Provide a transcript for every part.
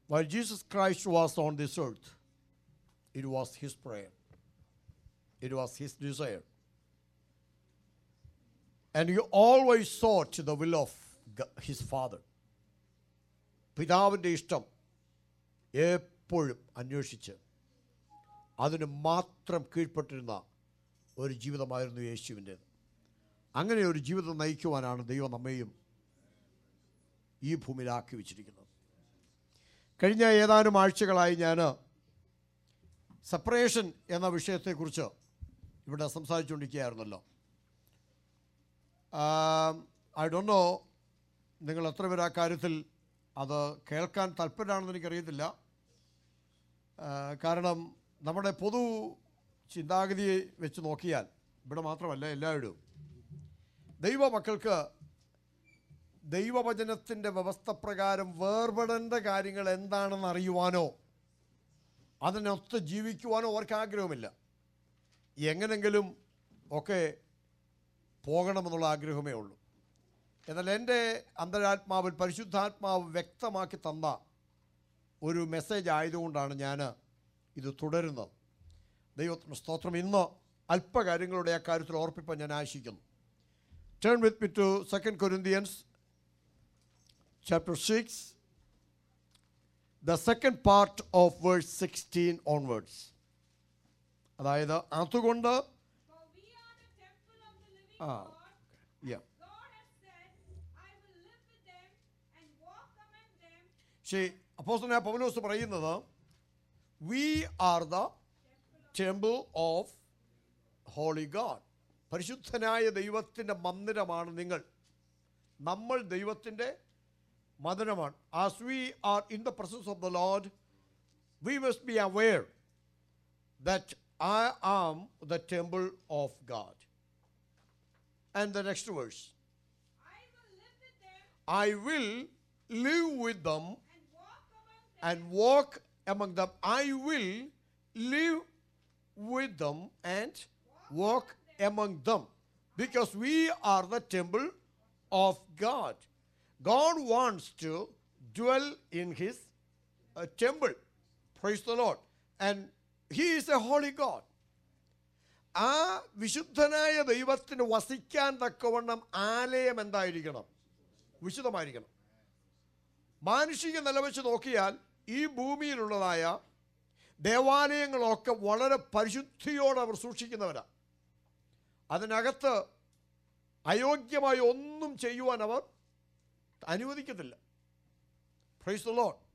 while Jesus Christ was on this earth, it was his prayer, it was his desire. And he always sought the will of G- his Father. പിതാവിൻ്റെ ഇഷ്ടം എപ്പോഴും അന്വേഷിച്ച് അതിന് മാത്രം കീഴ്പ്പെട്ടിരുന്ന ഒരു ജീവിതമായിരുന്നു യേശുവിൻ്റേത് അങ്ങനെ ഒരു ജീവിതം നയിക്കുവാനാണ് ദൈവം നമ്മെയും ഈ ഭൂമിയിലാക്കി വെച്ചിരിക്കുന്നത് കഴിഞ്ഞ ഏതാനും ആഴ്ചകളായി ഞാൻ സെപ്പറേഷൻ എന്ന വിഷയത്തെക്കുറിച്ച് ഇവിടെ സംസാരിച്ചുകൊണ്ടിരിക്കുകയായിരുന്നല്ലോ ഐ ഡോ നോ നിങ്ങൾ എത്ര പേര് ആ കാര്യത്തിൽ അത് കേൾക്കാൻ താല്പര്യമാണെന്ന് എനിക്കറിയത്തില്ല ആ, കാരണം നമ്മുടെ പൊതു ചിന്താഗതിയെ വെച്ച് നോക്കിയാൽ ഇവിടെ മാത്രമല്ല എല്ലായിടവും ദൈവമക്കൾക്ക് ദൈവവചനത്തിൻ്റെ വ്യവസ്ഥ പ്രകാരം വേർപെടേണ്ട കാര്യങ്ങൾ എന്താണെന്ന് അറിയുവാനോ അതിനൊത്ത് ജീവിക്കുവാനോ അവർക്ക് ആഗ്രഹമില്ല എങ്ങനെങ്കിലും ഒക്കെ പോകണമെന്നുള്ള ആഗ്രഹമേ ഉള്ളൂ എന്നാൽ എൻ്റെ അന്തരാത്മാവിൽ പരിശുദ്ധാത്മാവ് വ്യക്തമാക്കി തന്ന ഒരു മെസ്സേജ് ആയതുകൊണ്ടാണ് ഞാൻ ഇത് തുടരുന്നത് ദൈവത്തിന് സ്തോത്രം ഇന്ന് അല്പകാര്യങ്ങളുടെ ആ കാര്യത്തിൽ ഓർപ്പിപ്പാൻ ഞാൻ ആശിക്കുന്നു turn with me to second Corinthians chapter six the second part of verse sixteen onwards അതായത് അതുകൊണ്ട് For we are the temple of the living Ah, God. yeah. God has said, I will live with them and walk among them. പക്ഷേ അപ്പോസ്തലനായ പൗലോസ് പറയുന്നത് we are the temple of holy God പരിശുദ്ധനായ ദൈവത്തിൻ്റെ മന്ദിരമാണ് നിങ്ങൾ നമ്മൾ ദൈവത്തിൻ്റെ മന്ദിരമാണ് as we are in the presence of the Lord we must be aware that I am the temple of God and the next verse I will live with I will live with them them and walk among and walk among them. them. I will live with them and walk among them because we are the temple of God. God wants to dwell in his uh, temple. Praise the Lord. And he is a holy God. ആ വിശുദ്ധനായ ദൈവത്തിന് വസിക്കാൻ തക്കവണ്ണം ആലയം എന്തായിരിക്കണം വിശുദ്ധമായിരിക്കണം മാനുഷിക നിലവെച്ച് നോക്കിയാൽ ഈ ഭൂമിയിലുള്ളതായ ദേവാലയങ്ങളൊക്കെ വളരെ പരിശുദ്ധിയോടെ അവർ സൂക്ഷിക്കുന്നവരാ അതിനകത്ത് അയോഗ്യമായി ഒന്നും ചെയ്യുവാൻ അവർ അനുവദിക്കത്തില്ല പ്രൈസ് ദ ലോഡ്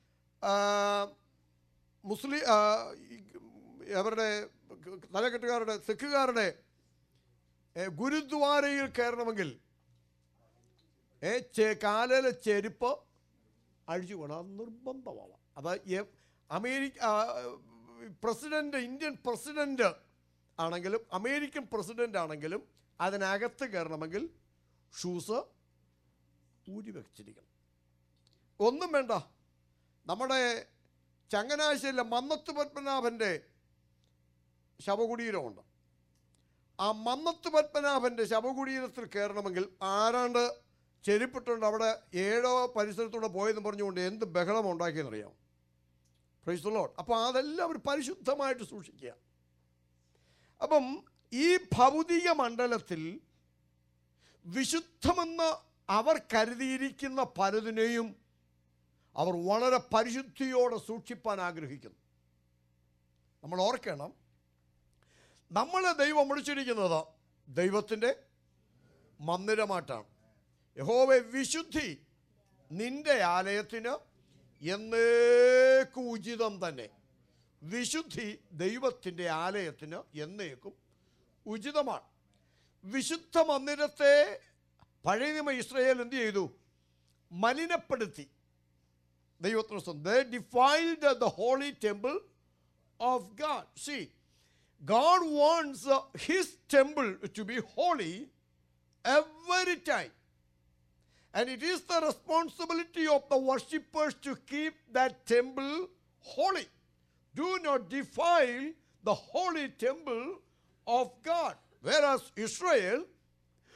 മുസ്ലിം ആ, ഈ- അവരുടെ തലക്കെട്ടുകാരുടെ സിഖുകാരുടെ ഏ, ഗുരുദ്വാരയിൽ കയറണമെങ്കിൽ ഏ ചെ കാലയിലെ ചെരുപ്പ് അഴിച്ചു വേണം അത് നിർബന്ധമാണ് അത് എ- അമേരിക്ക ആ, പ്രസിഡന്റ് ഇന്ത്യൻ പ്രസിഡന്റ് ആണെങ്കിലും അമേരിക്കൻ പ്രസിഡന്റ് ആണെങ്കിലും അതിനകത്ത് കയറണമെങ്കിൽ ഷൂസ് ഊരി വെച്ചിരിക്കണം ഒന്നും വേണ്ട നമ്മുടെ ചങ്ങനാശ്ശേരിയിലെ മന്നത്ത് പത്മനാഭൻ്റെ ശവകുടീരമുണ്ട് ആ മന്നത്ത് പത്മനാഭൻ്റെ ശവകുടീരത്തിൽ കയറണമെങ്കിൽ ആരാണ്ട് ചെരുപ്പിട്ടുണ്ട് അവിടെ ഏഴോ പരിസരത്തൂടെ പോയെന്ന് പറഞ്ഞുകൊണ്ട് എന്ത് ബഹളം ഉണ്ടാക്കിയെന്നറിയാം പ്രൈസ് ലോഡ് അപ്പോൾ അതെല്ലാം ഒരു പരിശുദ്ധമായിട്ട് സൂക്ഷിക്കുക അപ്പം ഈ ഭൗതിക മണ്ഡലത്തിൽ വിശുദ്ധമെന്ന് അവർ കരുതിയിരിക്കുന്ന പലതിനെയും അവർ വളരെ പരിശുദ്ധിയോടെ സൂക്ഷിപ്പാൻ ആഗ്രഹിക്കുന്നു നമ്മൾ ഓർക്കണം നമ്മളെ ദൈവം വിളിച്ചിരിക്കുന്നത് ദൈവത്തിൻ്റെ മന്ദിരമായിട്ടാണ് യഹോവെ വിശുദ്ധി നിന്റെ ആലയത്തിന് എന്നേക്കും ഉചിതം തന്നെ വിശുദ്ധി ദൈവത്തിൻ്റെ ആലയത്തിന് എന്നേക്കും ഉചിതമാണ് വിശുദ്ധ മന്ദിരത്തെ പഴയ നിയമ ഇസ്രയേൽ എന്ത് ചെയ്തു മലിനപ്പെടുത്തി ദൈവത്തിന് they defiled the holy temple of God. See, God wants uh, His temple to be holy every time. And it is the responsibility of the worshippers to keep that temple holy. Do not defile the holy temple of God. Whereas Israel,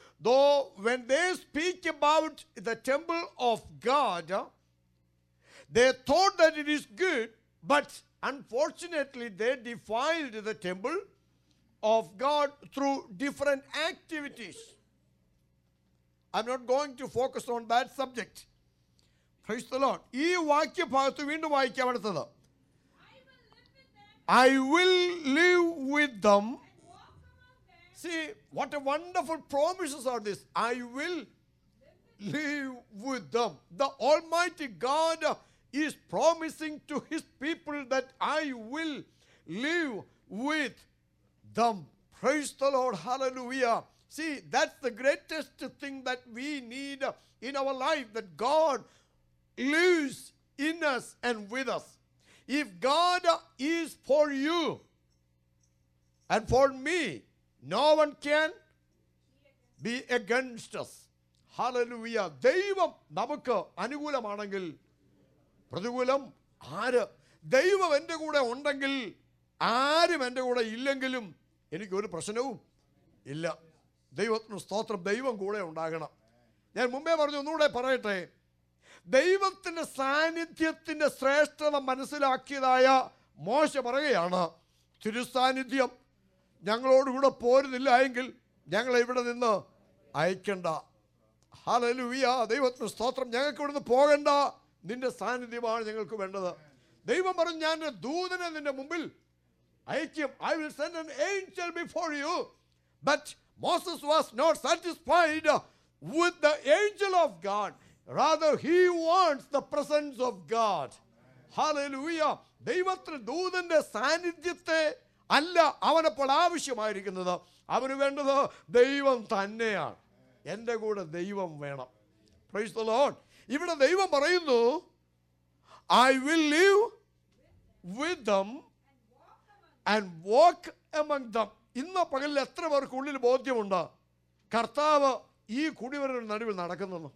though when they speak about the temple of God, they thought that it is good, but unfortunately, they defiled the temple of God through different activities. I'm not going to focus on that subject. Praise the Lord. ഈ വാക്യഭാഗത്ത് വീണ്ടും വായിക്കാം അടുത്തത് I will live with them I will live with them. and walk among them. See, what a wonderful promises are this. I will live with them. The Almighty God is promising to His people that I will live with them. Praise the Lord. Hallelujah. See, that's the greatest thing that we need in our life that God lives in us and with us. If God is for you and for me, no one can be against us. ഹലലുയ ദൈവം നമുക്ക് അനുകൂലമാണെങ്കിൽ പ്രതികൂലം ആര് ദൈവം എൻ്റെ കൂടെ ഉണ്ടെങ്കിൽ ആരും എൻ്റെ കൂടെ ഇല്ലെങ്കിലും എനിക്കൊരു പ്രശ്നവും ഇല്ല ദൈവത്തിന് സ്തോത്രം ദൈവം കൂടെ ഉണ്ടാകണം ഞാൻ മുമ്പേ പറഞ്ഞു ഒന്നുകൂടെ പറയട്ടെ ദൈവത്തിൻ്റെ സാന്നിധ്യത്തിൻ്റെ ശ്രേഷ്ഠത മനസ്സിലാക്കിയതായ മോശ പറയുകയാണ് തിരുസാന്നിധ്യം ഞങ്ങളോടുകൂടെ പോരുന്നില്ല എങ്കിൽ ഞങ്ങളെ ഇവിടെ നിന്ന് അയക്കണ്ട ഹലലുവിയ ദൈവത്തിന് സ്തോത്രം ഞങ്ങൾക്ക് ഇവിടുന്ന് പോകണ്ട നിന്റെ സാന്നിധ്യമാണ് ഞങ്ങൾക്ക് വേണ്ടത് ദൈവം പറഞ്ഞു ഞാൻ എൻ്റെ ദൂതനെ നിന്റെ മുമ്പിൽ അയക്കും I will send an angel before you but Moses was not satisfied with the angel of God rather he wants the presence of God hallelujah ദൈവത്തിന് ദൂതന്റെ സാന്നിധ്യത്തെ അല്ല അവനപ്പോൾ ആവശ്യമായിരിക്കുന്നത് അവന് വേണ്ടത് ദൈവം തന്നെയാണ് എൻ്റെ കൂടെ ദൈവം വേണം പ്രൈസ് ദ ലോർഡ് ഇവിടെ ദൈവം പറയുന്നു I will live with them and walk among them ഇന്ന് പകലിൽ എത്ര പേർക്ക് ഉള്ളിൽ ബോധ്യമുണ്ട് കർത്താവ് ഈ കുടിവരുടെ നടുവിൽ നടക്കുന്നു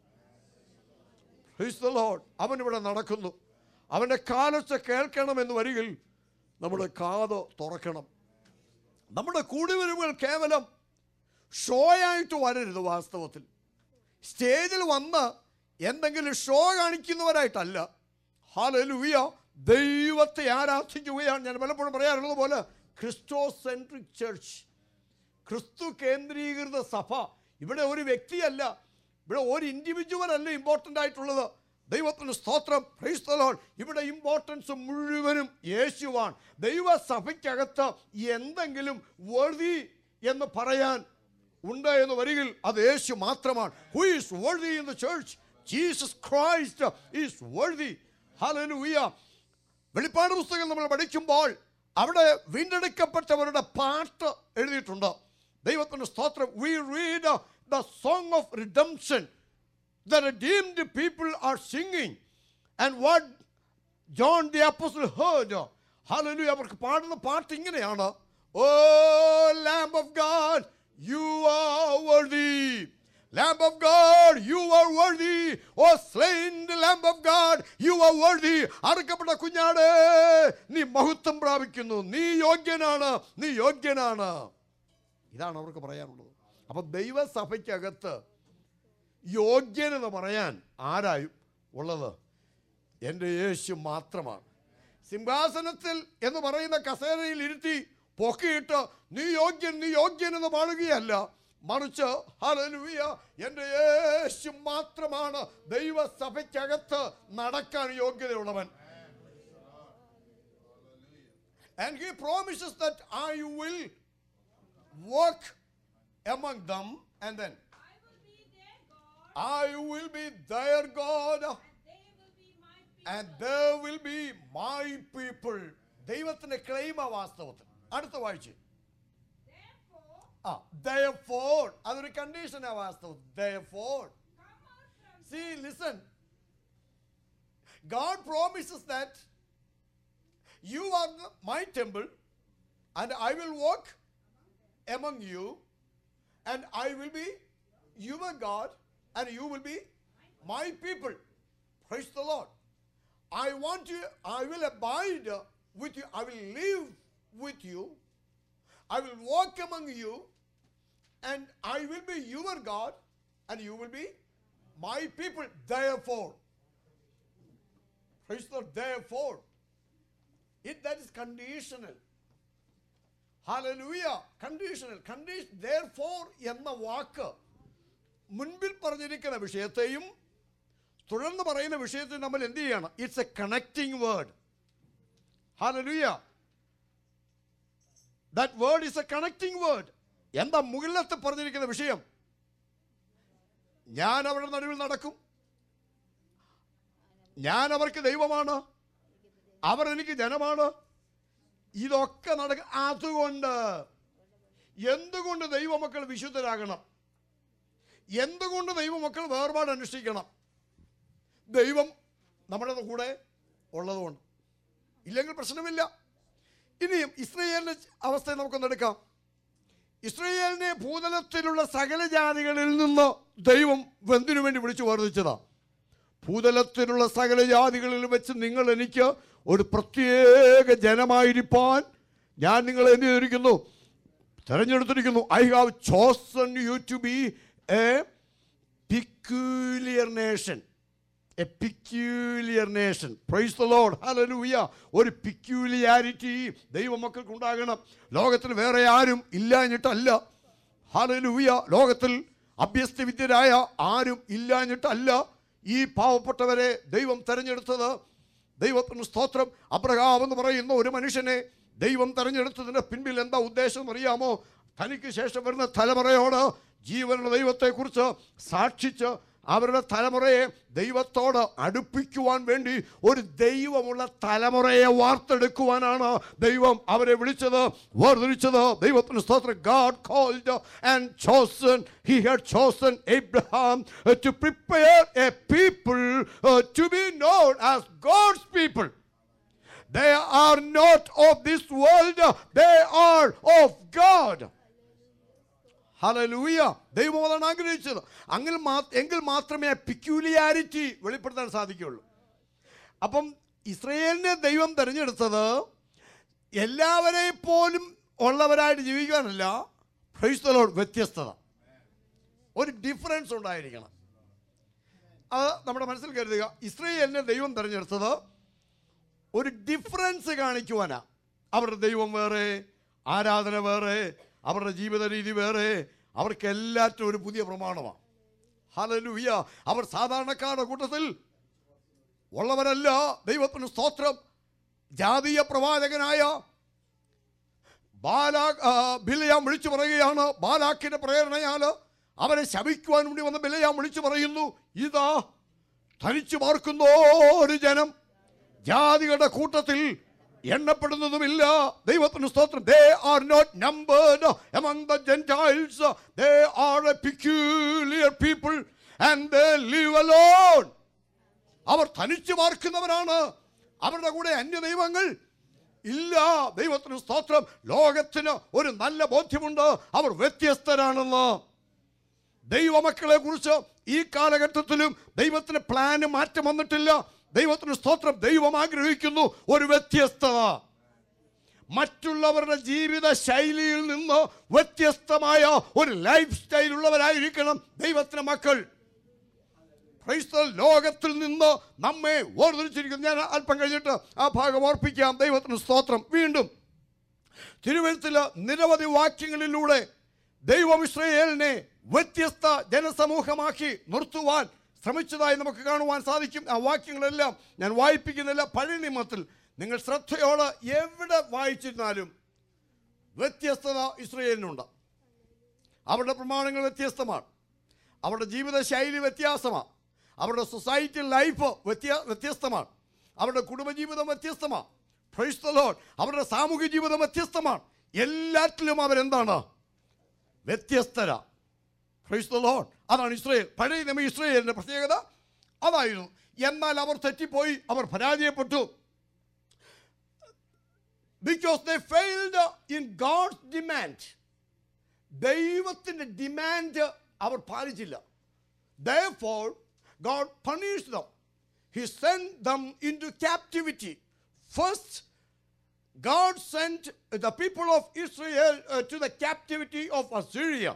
Praise the Lord. അവൻ ഇവിടെ നടക്കുന്നു അവൻ്റെ കാലൊച്ച കേൾക്കണമെന്ന് വരികിൽ നമ്മുടെ കാത് തുറക്കണം നമ്മുടെ കൂടിവരവുകൾ കേവലം ഷോ ആയിട്ട് വരരുത് വാസ്തവത്തിൽ സ്റ്റേജിൽ വന്ന് എന്തെങ്കിലും ഷോ കാണിക്കുന്നവരായിട്ടല്ല ഹാലലുവിയ ദൈവത്തെ ആരാധിക്കുകയാണ് ഞാൻ പലപ്പോഴും പറയാറുള്ളത് പോലെ ക്രിസ്റ്റോ സെൻട്രിക് ചർച്ച് ക്രിസ്തു കേന്ദ്രീകൃത സഭ ഇവിടെ ഒരു വ്യക്തിയല്ല ഇവിടെ ഒരു ഇൻഡിവിജ്വൽ അല്ല ഇമ്പോർട്ടൻ്റ് ആയിട്ടുള്ളത് ദൈവത്തിന് സ്തോത്രം praise the Lord. ഇവിടെ ഇമ്പോർട്ടൻസ് മുഴുവനും യേശുവാണ് ദൈവസഭയ്ക്കകത്ത് എന്തെങ്കിലും worthy എന്ന് പറയാൻ ഉണ്ട് എന്ന് വരികിൽ അത് യേശു മാത്രമാണ് who is worthy in the church Jesus Christ is worthy hallelujah വെളിപ്പാട് പുസ്തകം നമ്മൾ പഠിക്കുമ്പോൾ അവിടെ വീണ്ടെടുക്കപ്പെട്ടവരുടെ പാട്ട് എഴുതിയിട്ടുണ്ട് ദൈവത്തിന്റെ സ്തോത്രം we read the song of redemption the redeemed people are singing and what John the apostle heard hallelujah അവർക്ക് പാടുന്ന പാട്ട് ഇങ്ങനെയാണ് O lamb of God you are worthy lamb of God you are worthy O slain the lamb of God you are worthy അറുക്കപ്പെട്ട കുഞ്ഞാട് നീ മഹത്വം പ്രാപിക്കുന്നു നീ യോഗ്യനാണ് നീ യോഗ്യനാണ് ഇതാണ് അവർക്ക് പറയാനുള്ളത് അപ്പൊ ദൈവസഭയ്ക്കകത്ത് യോഗ്യനെന്ന് പറയാൻ ആരായും ഉള്ളത് എൻ്റെ യേശു മാത്രമാണ് സിംഹാസനത്തിൽ എന്ന് പറയുന്ന കസേരയിൽ ഇരുത്തി പൊക്കിയിട്ട് നീ യോഗ്യൻ നീ യോഗ്യൻ എന്ന് പാടുകയല്ല മറിച്ച് ഹല്ലേലൂയ എൻ്റെ യേശു മാത്രമാണ് ദൈവസഭയ്ക്കകത്ത് നടക്കാൻ യോഗ്യതയുള്ളവൻ And he promises that I will walk among them and then I will be their God, I will be their God and they will be my and they will be my people. people. ദൈവത്തിന്റെ ക്ലെയിമ വാസ്തവത്തിൽ അടുത്ത വായിച്ച് Therefore, ആ therefore അതൊരു കണ്ടീഷനാ വാസ്തവം therefore come out from see listen God promises that you are the- my temple and I will walk among you and I will be your God and you will be my people. Praise the Lord. I want you, I will abide with you, I will live with you, I will walk among you, and I will be your God, and you will be my people. Therefore, Praise the Lord. Therefore, it that is conditional. Hallelujah. Conditional. Condition. Therefore എന്ന വാക്ക് മുൻപിൽ പറഞ്ഞിരിക്കുന്ന വിഷയത്തെയും തുടർന്ന് പറയുന്ന വിഷയത്തെയും നമ്മൾ എന്ത് ചെയ്യണം it's a connecting word hallelujah that word is a connecting word എന്താ മുകളിലത്തെ പറഞ്ഞിരിക്കുന്ന വിഷയം ഞാൻ അവരുടെ നടുവിൽ നടക്കും ഞാൻ അവർക്ക് ദൈവമാണ് അവർ എനിക്ക് ജനമാണ് ഇതൊക്കെ നടക്ക അതുകൊണ്ട് എന്തുകൊണ്ട് ദൈവമക്കൾ വിശുദ്ധരാകണം എന്തുകൊണ്ട് ദൈവമക്കൾ വേർപാട് അനുഷ്ഠിക്കണം ദൈവം നമ്മുടെ കൂടെ ഉള്ളതുകൊണ്ട് ഇല്ലെങ്കിൽ പ്രശ്നമില്ല ഇനിയും ഇസ്രയേലിന്റെ അവസ്ഥ നമുക്കൊന്ന് എടുക്കാം ഇസ്രയേലിനെ ഭൂതലത്തിലുള്ള സകല ജാതികളിൽ നിന്ന് ദൈവം എന്തിനു വേണ്ടി വിളിച്ചു വേർതിച്ചതാ ഭൂതലത്തിലുള്ള സകല ജാതികളിൽ വെച്ച് നിങ്ങൾ എനിക്ക് ഒരു പ്രത്യേക ജനമായിരിക്കാൻ ഞാൻ നിങ്ങളെ എന്ത് ചെയ്തിരിക്കുന്നു തെരഞ്ഞെടുത്തിരിക്കുന്നു I have chosen you to be a peculiar nation a peculiar nation praise the Lord hallelujah ഒരു പിക്യൂലിയാരിറ്റി ദൈവമക്കൾക്ക് ഉണ്ടാകണം ലോകത്തിൽ വേറെ ആരും ഇല്ലാഞ്ഞിട്ടല്ല ഹല്ലേലൂയ ലോകത്തിൽ അഭ്യസ്തവിദ്യരായ ആരും ഇല്ലാഞ്ഞിട്ടല്ല ഈ പാവപ്പെട്ടവരെ ദൈവം തെരഞ്ഞെടുത്തത് ദൈവത്തിന് സ്തോത്രം അബ്രഹാം എന്ന് പറയുന്ന ഒരു മനുഷ്യനെ ദൈവം തെരഞ്ഞെടുത്തതിൻ്റെ പിൻപിൽ എന്താ ഉദ്ദേശം അറിയാമോ തനിക്ക് ശേഷം വരുന്ന തലമുറയോട് ജീവനുള്ള ദൈവത്തെക്കുറിച്ച് സാക്ഷിച്ച് അവരുടെ തലമുറയെ ദൈവത്തോട് അടുപ്പിക്കുവാൻ വേണ്ടി ഒരു ദൈവമുള്ള തലമുറയെ വാർത്തെടുക്കുവാനാണ് ദൈവം അവരെ വിളിച്ചത് വേർതിരിച്ചത് ദൈവത്തിന് സ്തോത്രം God called and chosen he had chosen Abraham to prepare a people to be known as God's people They are not of this world, they are of God. Hallelujah ദൈവം അതാണ് ആഗ്രഹിച്ചത് അങ്ങനെ മാ എങ്കിൽ മാത്രമേ പിക്യൂലിയാരിറ്റി വെളിപ്പെടുത്താൻ സാധിക്കുകയുള്ളൂ അപ്പം ഇസ്രയേലിനെ ദൈവം തിരഞ്ഞെടുത്തത് എല്ലാവരെയും പോലും ഉള്ളവരായിട്ട് ജീവിക്കാനല്ല ക്രൈസ്തലോട് വ്യത്യസ്തത ഒരു ഡിഫറൻസ് ഉണ്ടായിരിക്കണം അത് നമ്മുടെ മനസ്സിൽ കരുതുക ഇസ്രയേലിനെ ദൈവം തിരഞ്ഞെടുത്തത് ഒരു ഡിഫറൻസ് കാണിക്കുവാനാ അവരുടെ ദൈവം വേറെ ആരാധന വേറെ അവരുടെ ജീവിത രീതി വേറെ അവർക്ക് എല്ലാറ്റും ഒരു പുതിയ പ്രമാണമാണ് ഹലലുയ്യ അവർ സാധാരണക്കാരുടെ കൂട്ടത്തിൽ ഉള്ളവരല്ല ദൈവത്തിന് സ്തോത്രം ജാതീയ പ്രവാചകനായ ബാലാ ആ, ബിലയാം വിളിച്ചു പറയുകയാണ് ബാലാക്കിന്റെ പ്രേരണയാൽ അവരെ ശപിക്കുവാൻ വേണ്ടി വന്ന ബിലയാം വിളിച്ചു പറയുന്നു ഇതാ തനിച്ചു പാർക്കുന്ന ഒരു ജനം ജാതികളുടെ കൂട്ടത്തിൽ എണ്ണപ്പെടുന്നതുമില്ല ദൈവത്തിന് സ്തോത്രം they are not numbered among the gentiles they are a peculiar people and they live alone അവർ തനിച്ചു പാർക്കുന്നവരാണ് അവരുടെ കൂടെ അന്യ ദൈവങ്ങൾ ഇല്ല ദൈവത്തിന് സ്തോത്രം ലോകത്തിന് ഒരു നല്ല ബോധ്യമുണ്ട് അവർ വ്യത്യസ്തരാണെന്ന് ദൈവമക്കളെ കുറിച്ച് ഈ കാലഘട്ടത്തിലും ദൈവത്തിന് പ്ലാന് മാറ്റം വന്നിട്ടില്ല ദൈവത്തിന് സ്തോത്രം ദൈവം ആഗ്രഹിക്കുന്നു ഒരു വ്യത്യസ്തത മറ്റുള്ളവരുടെ ജീവിത ശൈലിയിൽ നിന്ന് വ്യത്യസ്തമായ ഒരു ലൈഫ് സ്റ്റൈൽ ഉള്ളവരായിരിക്കണം ദൈവത്തിന് മക്കൾ ക്രൈസ്തവ ലോകത്തിൽ നിന്ന് നമ്മെ വേർതിരിച്ചിരിക്കുന്നു ഞാൻ അല്പം കഴിഞ്ഞിട്ട് ആ ഭാഗം ഓർപ്പിക്കാം ദൈവത്തിന് സ്തോത്രം വീണ്ടും തിരുവഴുത്തിൽ നിരവധി വാക്യങ്ങളിലൂടെ ദൈവം ഇസ്രയേലിനെ വ്യത്യസ്ത ജനസമൂഹമാക്കി നിർത്തുവാൻ ശ്രമിച്ചതായി നമുക്ക് കാണുവാൻ സാധിക്കും ആ വാക്യങ്ങളെല്ലാം ഞാൻ വായിപ്പിക്കുന്നില്ല പഴയ നിയമത്തിൽ നിങ്ങൾ ശ്രദ്ധയോടെ എവിടെ വായിച്ചിരുന്നാലും വ്യത്യസ്തത ഇസ്രയേലിനുണ്ട് അവരുടെ പ്രമാണങ്ങൾ വ്യത്യസ്തമാണ് അവരുടെ ജീവിത ശൈലി വ്യത്യാസമാണ് അവരുടെ സൊസൈറ്റി ലൈഫ് വ്യത്യാ വ്യത്യസ്തമാണ് അവരുടെ കുടുംബജീവിതം വ്യത്യസ്തമാണ് Praise the Lord. അവരുടെ സാമൂഹ്യ ജീവിതം വ്യത്യസ്തമാണ് എല്ലാറ്റിലും അവരെന്താണ് വ്യത്യസ്തര Praise the Lord. അതാണ് ഇസ്രയേൽ പഴയ നിയമ ഇസ്രയേലിന്റെ പ്രത്യേകത അതായിരുന്നു എന്നാൽ അവർ തെറ്റിപ്പോയി അവർ പരാജയപ്പെട്ടു because they failed in God's demand ദൈവത്തിന്റെ ഡിമാൻഡ് അവർ പാലിച്ചില്ല Therefore, God punished them. He sent them into captivity. First, God sent the people of Israel uh, to the captivity of Assyria.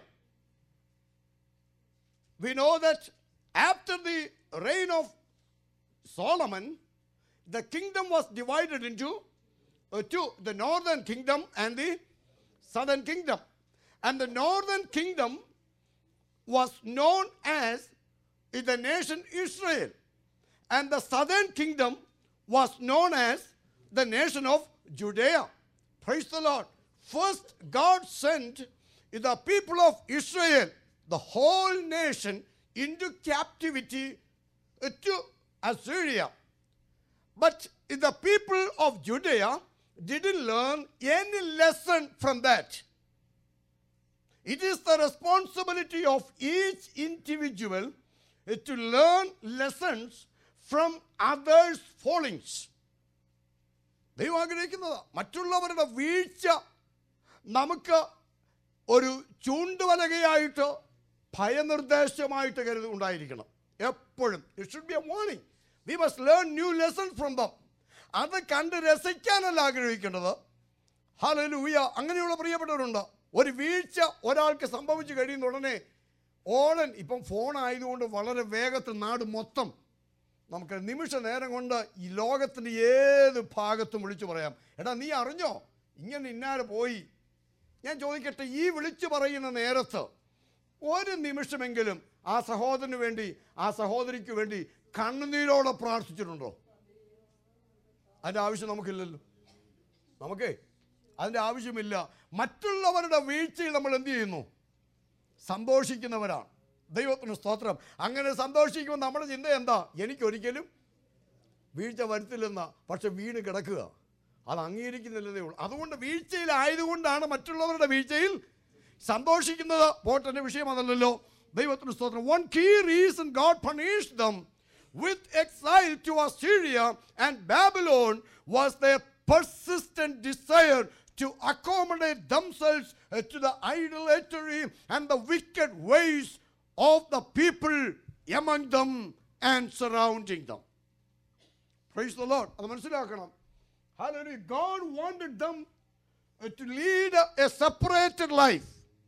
We know that after the reign of Solomon, the kingdom was divided into uh, two the northern kingdom and the southern kingdom. And the northern kingdom was known as the nation Israel. And the southern kingdom was known as the nation of Judea. Praise the Lord. First, God sent the people of Israel, the whole nation, into captivity uh, to Assyria. But the people of Judea didn't learn any lesson from that. It is the responsibility of each individual uh, to learn lessons from others' fallings. ദൈവം ആഗ്രഹിക്കുന്നത് മറ്റുള്ളവരുടെ വീഴ്ച നമുക്ക് ഒരു ചൂണ്ടുവലകയായിട്ട് ഭയനിർദ്ദേശമായിട്ട് കരുതി ഉണ്ടായിരിക്കണം എപ്പോഴും it should be a warning we must learn new lesson from them അത് കണ്ട് രസിക്കാനല്ല ആഗ്രഹിക്കേണ്ടത് ഹലലൂയ അങ്ങനെയുള്ള പ്രിയപ്പെട്ടവരുണ്ട് ഒരു വീഴ്ച ഒരാൾക്ക് സംഭവിച്ചു കഴിയുന്ന ഉടനെ ഓടൻ ഇപ്പം ഫോൺ ആയതുകൊണ്ട് വളരെ വേഗത്തിൽ നാട് മൊത്തം നമുക്ക് നിമിഷ നേരം കൊണ്ട് ഈ ലോകത്തിൻ്റെ ഏത് ഭാഗത്തും വിളിച്ചു പറയാം എടാ നീ അറിഞ്ഞോ ഇങ്ങനെ ഇന്നാരെ പോയി ഞാൻ ചോദിക്കട്ടെ ഈ വിളിച്ചു പറയുന്ന നേരത്ത് ഒരു നിമിഷമെങ്കിലും ആ സഹോദരന് വേണ്ടി ആ സഹോദരിക്ക് വേണ്ടി കണ്ണുനീരോടെ പ്രാർത്ഥിച്ചിട്ടുണ്ടോ അതിൻ്റെ ആവശ്യം നമുക്കില്ലല്ലോ നമുക്കേ അതിൻ്റെ ആവശ്യമില്ല മറ്റുള്ളവരുടെ വീഴ്ചയിൽ നമ്മൾ എന്ത് ചെയ്യുന്നു സന്തോഷിക്കുന്നവരാണ് ദൈവത്തിന് സ്തോത്രം അങ്ങനെ സന്തോഷിക്കുമ്പോൾ നമ്മുടെ ചിന്ത എന്താ എനിക്കൊരിക്കലും വീഴ്ച വരുത്തില്ലെന്ന പക്ഷെ വീണ് കിടക്കുക അത് അംഗീകരിക്കുന്നില്ലതേ ഉള്ളൂ അതുകൊണ്ട് വീഴ്ചയിലായതുകൊണ്ടാണ് മറ്റുള്ളവരുടെ വീഴ്ചയിൽ സന്തോഷിക്കുന്നത് പോട്ടെൻ്റെ വിഷയം അതല്ലല്ലോ ദൈവത്തിന് സ്തോത്രം one key reason God punish them with exile to Assyria and Babylon was their persistent desire to accommodate themselves uh, to the idolatry and the wicked ways of the people among them and surrounding them. Praise the Lord. അത് മനസ്സിലാക്കണം Hallelujah. God wanted them uh, to lead a, a separated life.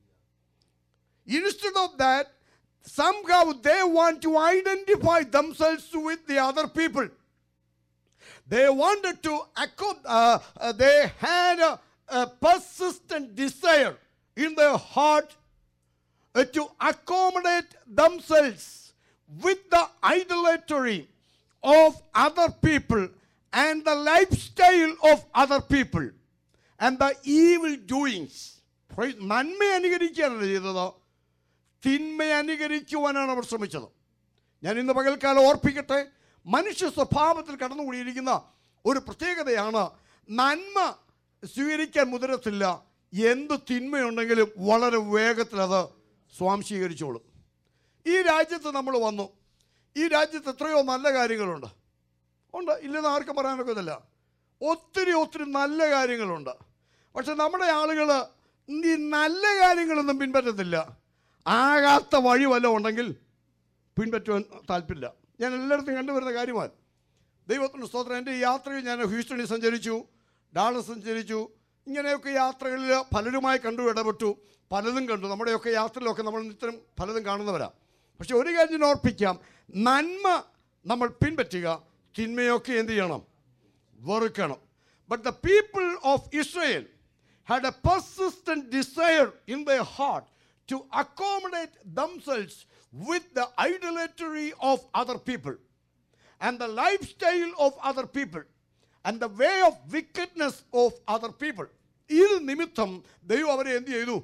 Instead of that, somehow they want to identify themselves with the other people. They wanted to, acco- uh, uh, they had a, a persistent desire in their heart uh, to accommodate themselves with the idolatry of other people and the lifestyle of other people and the evil doings. Praise- നന്മ അനുകരിക്കുകയാണല്ലോ ചെയ്തത് തിന്മ അനുകരിക്കുവാനാണ് അവർ ശ്രമിച്ചത് ഞാൻ ഇന്ന് പകൽക്കാലം ഓർപ്പിക്കട്ടെ മനുഷ്യ സ്വഭാവത്തിൽ കടന്നുകൂടിയിരിക്കുന്ന ഒരു പ്രത്യേകതയാണ് നന്മ സ്വീകരിക്കാൻ മുതിരത്തില്ല എന്ത് തിന്മയുണ്ടെങ്കിലും വളരെ വേഗത്തിൽ അത് സ്വാംശീകരിച്ചോളും ഈ രാജ്യത്ത് നമ്മൾ വന്നു ഈ രാജ്യത്ത് എത്രയോ നല്ല കാര്യങ്ങളുണ്ട് ഉണ്ട് ഇല്ലെന്ന് ആർക്കും പറയാനൊക്കത്തില്ല ഒത്തിരി ഒത്തിരി നല്ല കാര്യങ്ങളുണ്ട് പക്ഷെ നമ്മുടെ ആളുകൾ ഈ നല്ല കാര്യങ്ങളൊന്നും പിൻപറ്റത്തില്ല ആകാത്ത വഴി വല്ലതും ഉണ്ടെങ്കിൽ പിൻപറ്റുവാൻ താല്പര്യമില്ല ഞാൻ എല്ലായിടത്തും കണ്ടുവരുന്ന കാര്യമാണ് ദൈവത്തിന് സ്തോത്രം എൻ്റെ ഈ യാത്രയിൽ ഞാൻ ഹ്യൂസ്റ്റണിൽ സഞ്ചരിച്ചു ഡാളസ് സഞ്ചരിച്ചു ഇങ്ങനെയൊക്കെ യാത്രകളിൽ പലരുമായി കണ്ടു ഇടപെട്ടു പലതും കണ്ടു നമ്മുടെയൊക്കെ യാത്രയിലൊക്കെ നമ്മൾ നിത്യം പലതും കാണുന്നവരാണ് പക്ഷെ ഒരു കാര്യം ഞാൻ ഓർപ്പിക്കാം നന്മ നമ്മൾ പിൻപറ്റുക തിന്മയൊക്കെ എന്ത് ചെയ്യണം വെറുക്കണം but the people of Israel had a persistent desire in their heart to accommodate themselves with the idolatry of other people and the lifestyle of other people and the way of wickedness of other people. ഇത് നിമിത്തം ദൈവം അവരെ എന്ത് ചെയ്തു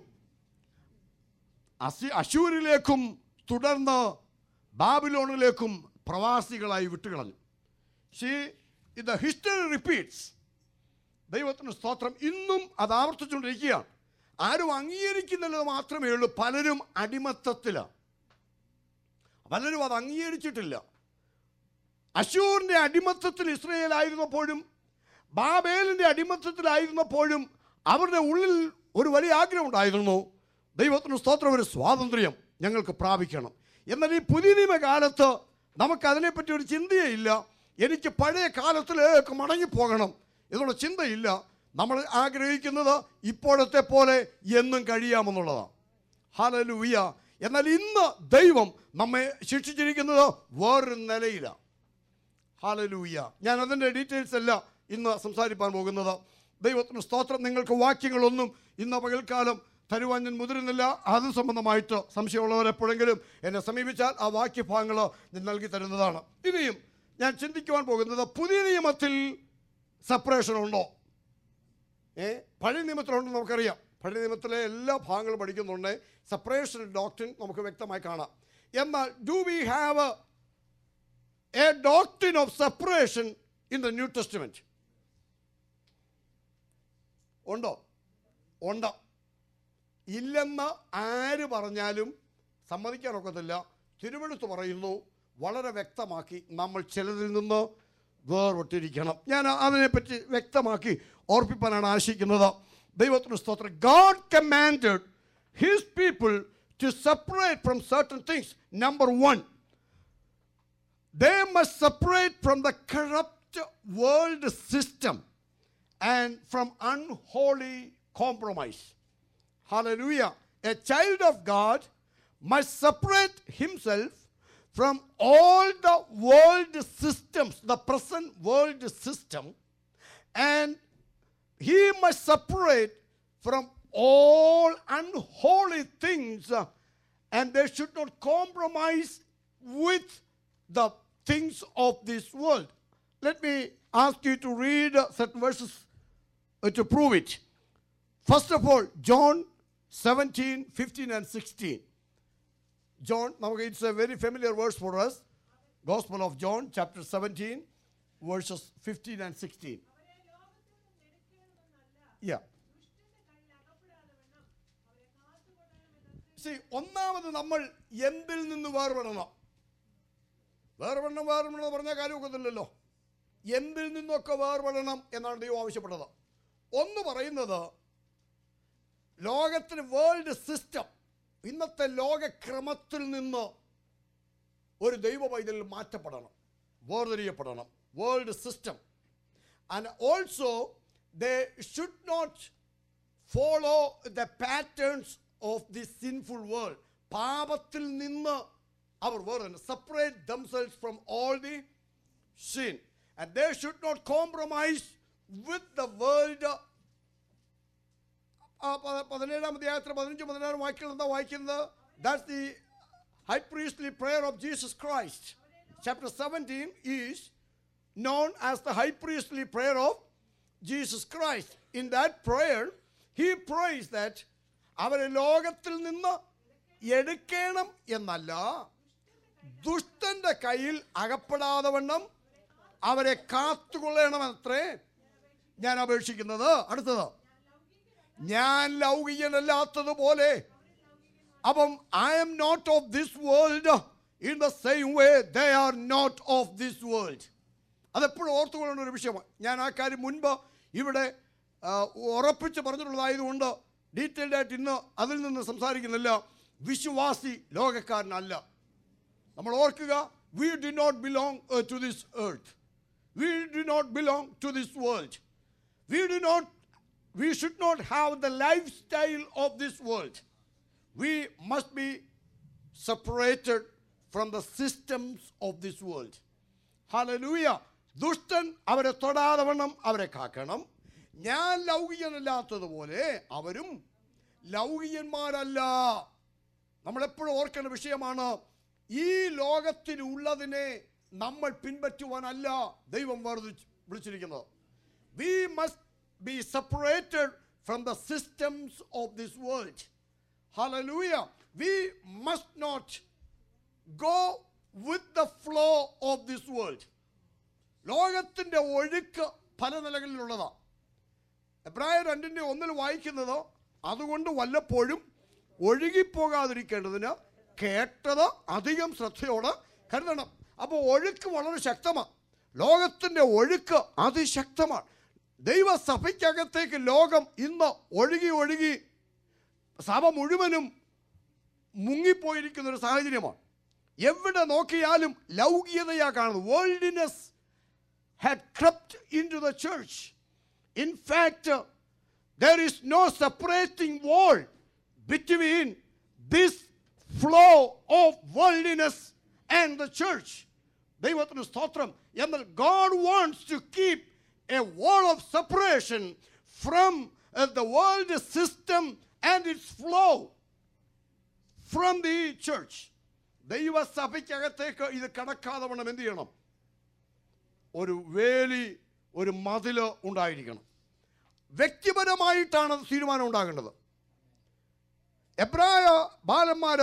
അസി അശൂരിലേക്കും തുടർന്ന് ബാബിലോണിലേക്കും പ്രവാസികളായി വിട്ടുകളഞ്ഞു ഷീ ദ ഹിസ്റ്ററി റിപ്പീറ്റ്സ് ദൈവത്തിന് സ്തോത്രം ഇന്നും അത് ആവർത്തിച്ചുകൊണ്ടിരിക്കുകയാണ് ആരും അംഗീകരിക്കുന്നില്ലത് മാത്രമേ ഉള്ളൂ പലരും അടിമത്തത്തിലാണ് പലരും അത് അംഗീകരിച്ചിട്ടില്ല അശൂറിൻ്റെ അടിമത്തത്തിൽ ഇസ്രയേൽ ആയിരുന്നപ്പോഴും ബാബേലിൻ്റെ അടിമത്തത്തിലായിരുന്നപ്പോഴും അവരുടെ ഉള്ളിൽ ഒരു വലിയ ആഗ്രഹം ഉണ്ടായിരുന്നു ദൈവത്തിന് സ്തോത്രം ഒരു സ്വാതന്ത്ര്യം ഞങ്ങൾക്ക് പ്രാപിക്കണം എന്നാൽ ഈ പുതിയ നിയമകാലത്ത് നമുക്ക് അതിനെപ്പറ്റി ഒരു ചിന്തയേ ഇല്ല എനിക്ക് പഴയ കാലത്തിലേക്ക് മടങ്ങിപ്പോകണം എന്നുള്ള ചിന്തയില്ല നമ്മൾ ആഗ്രഹിക്കുന്നത് ഇപ്പോഴത്തെ പോലെ എന്നും കഴിയാമെന്നുള്ളതാണ് ഹലലൂയ എന്നാൽ ഇന്ന് ദൈവം നമ്മെ ശിക്ഷിച്ചിരിക്കുന്നത് വേറൊരു നിലയിലാണ് ഹാലലൂയ ഞാൻ അതിൻ്റെ ഡീറ്റെയിൽസ് അല്ല ഇന്ന് സംസാരിപ്പാൻ പോകുന്നത് ദൈവത്തിന് സ്തോത്രം നിങ്ങൾക്ക് വാക്യങ്ങളൊന്നും ഇന്ന് പകൽക്കാലം തരുവാൻ ഞാൻ മുതിരുന്നില്ല അത് സംബന്ധമായിട്ട് സംശയമുള്ളവർ എപ്പോഴെങ്കിലും എന്നെ സമീപിച്ചാൽ ആ വാക്യഭാഗങ്ങൾ ഞാൻ നൽകി തരുന്നതാണ് ഇനിയും ഞാൻ ചിന്തിക്കുവാൻ പോകുന്നത് പുതിയ നിയമത്തിൽ സെപ്പറേഷൻ ഉണ്ടോ ഏ പഴയ നിയമത്തിലുണ്ടെന്ന് നമുക്കറിയാം പഴയ നിയമത്തിലെ എല്ലാ ഭാഗങ്ങളും പഠിക്കുന്നുണ്ട് സെപ്പറേഷൻ ഡോക്ട്രിൻ നമുക്ക് വ്യക്തമായി കാണാം എന്നാൽ do we have a doctrine of separation in the new testament ഉണ്ടോ ഉണ്ട് ഇല്ലെന്ന് ആര് പറഞ്ഞാലും സമ്മതിക്കാനൊക്കത്തില്ല തിരുവെടുത്ത് പറയുന്നു വളരെ വ്യക്തമാക്കി നമ്മൾ ചിലതിൽ നിന്ന് വേർപെട്ടിരിക്കണം ഞാൻ അതിനെപ്പറ്റി വ്യക്തമാക്കി ഓർപ്പിപ്പാനാണ് ആശിക്കുന്നത് ദൈവത്തിന് സ്തോത്രം God commanded his people to separate from certain things number one they must separate from the corrupt world system and from unholy compromise. Hallelujah. A child of God must separate himself from all the world systems, the present world system, and he must separate from all unholy things uh, and they should not compromise with the things of this world. Let me ask you to read uh, certain verses uh, to prove it. First of all, John 17, 15, and 16. John, now it's a very familiar verse for us. Gospel of John, chapter 17, verses 15 and 16. അവരെ ലോകത്തിൽ നിന്ന് എടുക്കേണ്ടതെന്നല്ല Yeah. ദുഷ്ടന്റെ കയ്യിൽ അകപ്പെടാതെ വണ്ണം അവരെ കാത്തുകൊള്ളണമെന്ന് See, ഒന്നാമത് നമ്മൾ എന്തിൽ നിന്ന് വേർപെടണം വേർപെടണം വേർപെടണം എന്ന് പറഞ്ഞാൽ കാര്യമൊക്കത്തില്ലല്ലോ എന്തിൽ നിന്നൊക്കെ വേർപെടണം എന്നാണ് ദൈവം ആവശ്യപ്പെട്ടത് ഒന്ന് പറയുന്നത് ലോകത്തിന് വേൾഡ് സിസ്റ്റം ഇന്നത്തെ ലോകക്രമത്തിൽ നിന്ന് ഒരു ദൈവ പൈതൽ മാറ്റപ്പെടണം വേർതിരിയപ്പെടണം world system and also they should not follow the patterns of the sinful world പാപത്തിൽ നിന്ന് അവർ വേറെ separate themselves from all the sin and they should not compromise with the world ആ പ- പതിനേഴാം അധ്യായത്തിൽ പതിനഞ്ച് പതിനാറ് വാക്യങ്ങൾ എന്താ വായിക്കുന്നത് that's the high priestly prayer of Jesus Christ chapter seventeen is known as the high priestly prayer of Jesus Christ. In that prayer, he prays that അവരെ ലോകത്തിൽ നിന്ന് എടുക്കണം എന്നല്ല ദുഷ്ടന്റെ കയ്യിൽ അകപ്പെടാതെ വണ്ണം അവരെ കാത്തുകൊള്ളണമെന്നത്രേ ഞാൻ അപേക്ഷിക്കുന്നത് അടുത്തത് ഞാൻ ലൗകികനല്ലാത്തതുപോലെ അപ്പം I am not of this world in the same way they are not of this world അതെപ്പോഴും ഓർത്തുകൊള്ളേണ്ട ഒരു വിഷയമാണ് ഞാൻ ആ കാര്യം മുൻപ് ഇവിടെ ആ, ഉറപ്പിച്ച് പറഞ്ഞിട്ടുള്ളതായതുകൊണ്ട് ഡീറ്റെയിൽഡ് ആയിട്ട് ഇന്ന് അതിൽ നിന്ന് സംസാരിക്കുന്നില്ല വിശ്വാസി ലോകക്കാരനല്ല നമ്മൾ ഓർക്കുക we do not belong to this earth we do not belong to this world we do not we should not have the life style of this world we must be separated from the systems of this world. Hallelujah ദുഷ്ടൻ അവരെ തൊടാതെ വണ്ണം അവരെ കാക്കണം ഞാൻ ലൗകികനല്ലാത്തതുപോലെ അവരും ലൗകികന്മാരല്ല നമ്മളെപ്പോഴും ഓർക്കേണ്ട വിഷയമാണ് ഈ ലോകത്തിലുള്ളതിനെ നമ്മൾ പിൻപറ്റുവാനല്ല ദൈവം വേർതിരിച്ച് വിളിച്ചിരിക്കുന്നത് we must be separated from the systems of this world Hallelujah. We must not go with the flow of this world. ലോകത്തിൻ്റെ ഒഴുക്ക് പല നിലകളിലുള്ളതാണ് എബ്രായ രണ്ടിൻ്റെ ഒന്നിൽ വായിക്കുന്നത് അതുകൊണ്ട് വല്ലപ്പോഴും ഒഴുകിപ്പോകാതിരിക്കേണ്ടതിന് കേട്ടത് അധികം ശ്രദ്ധയോടെ കരുതണം അപ്പോൾ ഒഴുക്ക് വളരെ ശക്തമാണ് ലോകത്തിൻ്റെ ഒഴുക്ക് അതിശക്തമാണ് ദൈവസഭയ്ക്കകത്തേക്ക് ലോകം ഇന്ന് ഒഴുകി ഒഴുകി സഭ മുഴുവനും മുങ്ങിപ്പോയിരിക്കുന്ന ഒരു സാഹചര്യമാണ് എവിടെ നോക്കിയാലും ലൗകികതയാ കാണുന്നത് worldliness had crept into the church. In fact, uh, there is no separating wall between this flow of worldliness and the church. ദൈവത്തിന് സ്തോത്രം എന്നാൽ God wants to keep a wall of separation from the world system and its flow from the church ദൈവസഭയ്ക്കകത്തേക്ക് ഇത് കടക്കാതെ വണ്ണം എന്ത് ചെയ്യണം ഒരു വേലി ഒരു മതില് ഉണ്ടായിരിക്കണം വ്യക്തിപരമായിട്ടാണ് തീരുമാനം ഉണ്ടാകേണ്ടത് എബ്രായ ബാലന്മാര്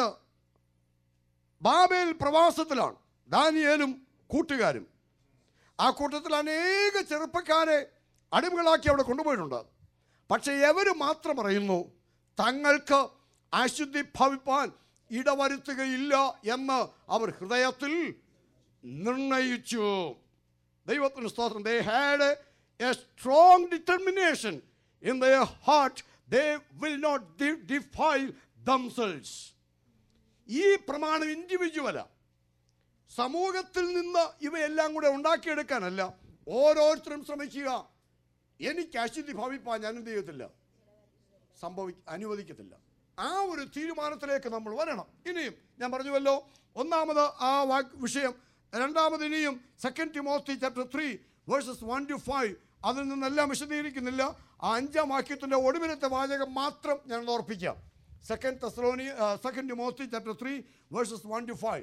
ബാബേൽ പ്രവാസത്തിലാണ് ദാനിയേലും കൂട്ടുകാരും ആ കൂട്ടത്തിൽ അനേക ചെറുപ്പക്കാരെ അടിമകളാക്കി അവിടെ കൊണ്ടുപോയിട്ടുണ്ട് പക്ഷേ എവർ മാത്രം പറയുന്നു തങ്ങൾക്ക് അശുദ്ധി ഭവിപ്പാൻ ഇടവരുത്തുകയില്ല എന്ന് അവർ ഹൃദയത്തിൽ നിർണയിച്ചു ദൈവത്തിന് സ്തോത്രം they had a strong determination in the heart they will not defile themselves ഈ പ്രമാണം ഇൻഡിവിജ്വല സമൂഹത്തിൽ നിന്ന് ഇവയെല്ലാം കൂടെ ഉണ്ടാക്കിയെടുക്കാനല്ല ഓരോരുത്തരും ശ്രമിക്കുക എനിക്ക് അശുദ്ധി ഭവിപ്പാൻ ഞാൻ എന്ത് ചെയ്യത്തില്ല സംഭവി അനുവദിക്കത്തില്ല ആ ഒരു തീരുമാനത്തിലേക്ക് നമ്മൾ വരണം ഇനിയും ഞാൻ പറഞ്ഞുവല്ലോ ഒന്നാമത് ആ വാക്ക് വിഷയം രണ്ടാമത് ഇനിയും second Timothy chapter three verses one to five അതിൽ നിന്നെല്ലാം വിശദീകരിക്കുന്നില്ല ആ അഞ്ചാം വാക്യത്തിൻ്റെ ഒടുവിലത്തെ വാചകം മാത്രം ഞാൻ ഒന്ന് ഓർപ്പിക്കാം സെക്കൻഡ് തെസ്ലോനി second Timothy chapter three verses one to five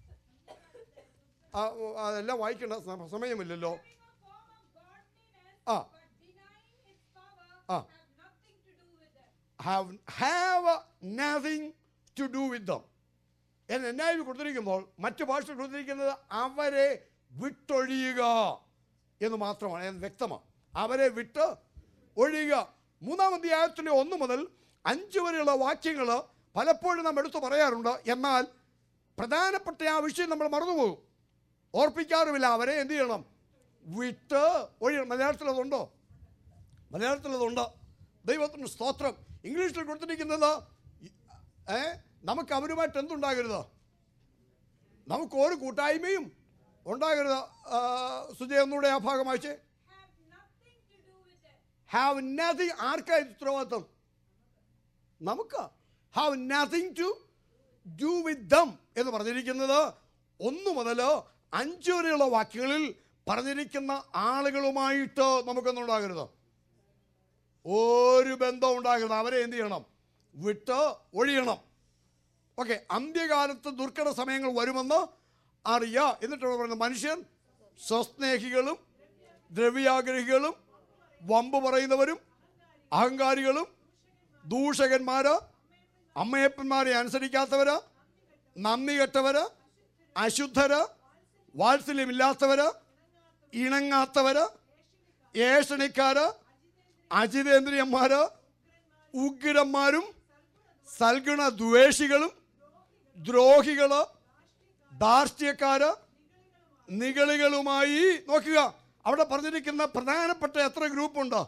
അതെല്ലാം വായിക്കേണ്ട സ- സമയമില്ലല്ലോ Having a form of godliness, Ah. but denying its power, Ah. have nothing to do with it. have have nothing to do with them എന്ന് എന്നായി കൊടുത്തിരിക്കുമ്പോൾ മറ്റു ഭാഷ കൊടുത്തിരിക്കുന്നത് അവരെ വിട്ടൊഴിയുക എന്ന് മാത്രമാണ് എന്ന് വ്യക്തമാണ് അവരെ വിട്ട് ഒഴിയുക മൂന്നാം അധ്യായത്തിൻ്റെ ഒന്ന് മുതൽ അഞ്ച് വരെയുള്ള വാക്യങ്ങൾ പലപ്പോഴും നാം എടുത്തു പറയാറുണ്ട് എന്നാൽ പ്രധാനപ്പെട്ട ആ വിഷയം നമ്മൾ മറന്നുപോകും ഓർപ്പിക്കാറുമില്ല അവരെ എന്ത് ചെയ്യണം വിട്ട് ഒഴിയണം മലയാളത്തിൽ അതുണ്ടോ മലയാളത്തിൽ അതുണ്ട് ദൈവത്തിന് സ്തോത്രം ഇംഗ്ലീഷിൽ കൊടുത്തിരിക്കുന്നത് ഏ നമുക്ക് അവരുമായിട്ട് എന്തുണ്ടാകരുത് നമുക്ക് ഒരു കൂട്ടായ്മയും ഉണ്ടാകരുത് ആ, സുജയ ഒന്നുകൂടെ ആ ഭാഗം വായിച്ചേ Have nothing to do with it. Have nothing ആർക്കായി ഉത്തരവാദിത്വം നമുക്ക് have nothing to do with them എന്ന് പറഞ്ഞിരിക്കുന്നത് ഒന്ന് മുതൽ അഞ്ച് വരെയുള്ള വാക്യങ്ങളിൽ പറഞ്ഞിരിക്കുന്ന ആളുകളുമായിട്ട് നമുക്കൊന്നുണ്ടാകരുത് ഒരു ബന്ധം ഉണ്ടാകരുത് അവരെ എന്ത് ചെയ്യണം വിട്ട് ഒഴിയണം ഓക്കെ അന്ത്യകാലത്ത് ദുർഘട സമയങ്ങൾ വരുമെന്ന് അറിയാം എന്നിട്ട് ഇവിടെ പറയുന്നത് മനുഷ്യൻ സ്വസ്നേഹികളും ദ്രവ്യാഗ്രഹികളും വമ്പ് പറയുന്നവരും അഹങ്കാരികളും ദൂഷകന്മാര് അമ്മയപ്പന്മാരെ അനുസരിക്കാത്തവര് നന്ദി കെട്ടവര് അശുദ്ധര് വാത്സല്യമില്ലാത്തവര് ഇണങ്ങാത്തവര് ഏഷണിക്കാര് അജിതേന്ദ്രിയന്മാര് ഉഗ്രന്മാരും സൽഗുണ ദ്വേഷികളും ദ്രോഹികള് ധാർഷ്ട്യക്കാര് നിഗളികളുമായി നോക്കുക അവിടെ പറഞ്ഞിരിക്കുന്ന പ്രധാനപ്പെട്ട എത്ര ഗ്രൂപ്പുണ്ട്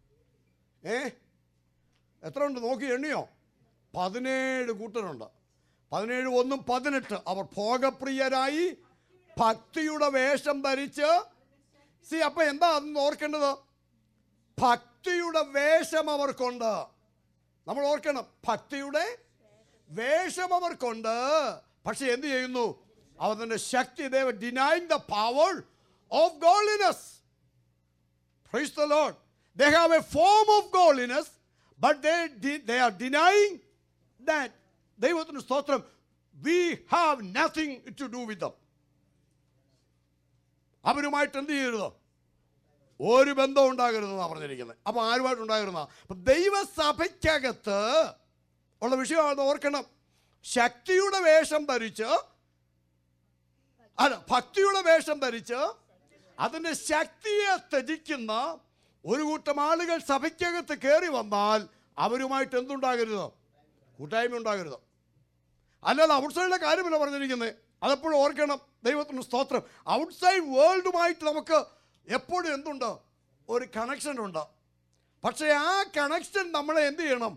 ഏ എത്ര ഉണ്ട് നോക്കി എണ്ണിയോ പതിനേഴ് കൂട്ടരുണ്ട് പതിനേഴ് ഒന്നും പതിനെട്ട് അവർ ഭോഗപ്രിയരായി ഭക്തിയുടെ വേഷം ധരിച്ച് സി അപ്പൊ എന്താ അതൊന്ന് ഓർക്കേണ്ടത് ഭക്തിയുടെ വേഷം അവർക്കുണ്ട് നമ്മൾ ഓർക്കണം ഭക്തിയുടെ വേഷം അവർക്കുണ്ട് പക്ഷെ എന്ത് ചെയ്യുന്നു അവർ തന്റെ ശക്തി ദേവ denying the power of godliness Praise the Lord. They have a form of godliness, but they, de- they are denying that. ദൈവത്തിന് സ്തോത്രം we have nothing to do with them അവരുമായിട്ട് എന്ത് ചെയ്യരുത് ഒരു ബന്ധം ഉണ്ടാകരുതെന്നാണ് പറഞ്ഞിരിക്കുന്നത് അപ്പോൾ ആരുമായിട്ട് ഉണ്ടായിരുന്ന അപ്പം ദൈവസഭയ്ക്കകത്ത് ഉള്ള വിഷയമാണ് ഓർക്കണം ശക്തിയുടെ വേഷം ധരിച്ച് അല്ല ഭക്തിയുടെ വേഷം ധരിച്ച് അതിൻ്റെ ശക്തിയെ ത്യജിക്കുന്ന ഒരു കൂട്ടം ആളുകൾ സഭയ്ക്കകത്ത് കയറി വന്നാൽ അവരുമായിട്ട് എന്തുണ്ടാകരുത് കൂട്ടായ്മ ഉണ്ടാകരുത് അല്ലാതെ ഔട്ട്സൈഡിലെ കാര്യമല്ല പറഞ്ഞിരിക്കുന്നത് അതെപ്പോഴും ഓർക്കണം ദൈവത്തിന് സ്തോത്രം ഔട്ട്സൈഡ് വേൾഡുമായിട്ട് നമുക്ക് എപ്പോഴും എന്തുണ്ട് ഒരു കണക്ഷൻ ഉണ്ട് പക്ഷേ ആ കണക്ഷൻ നമ്മളെ എന്ത് ചെയ്യണം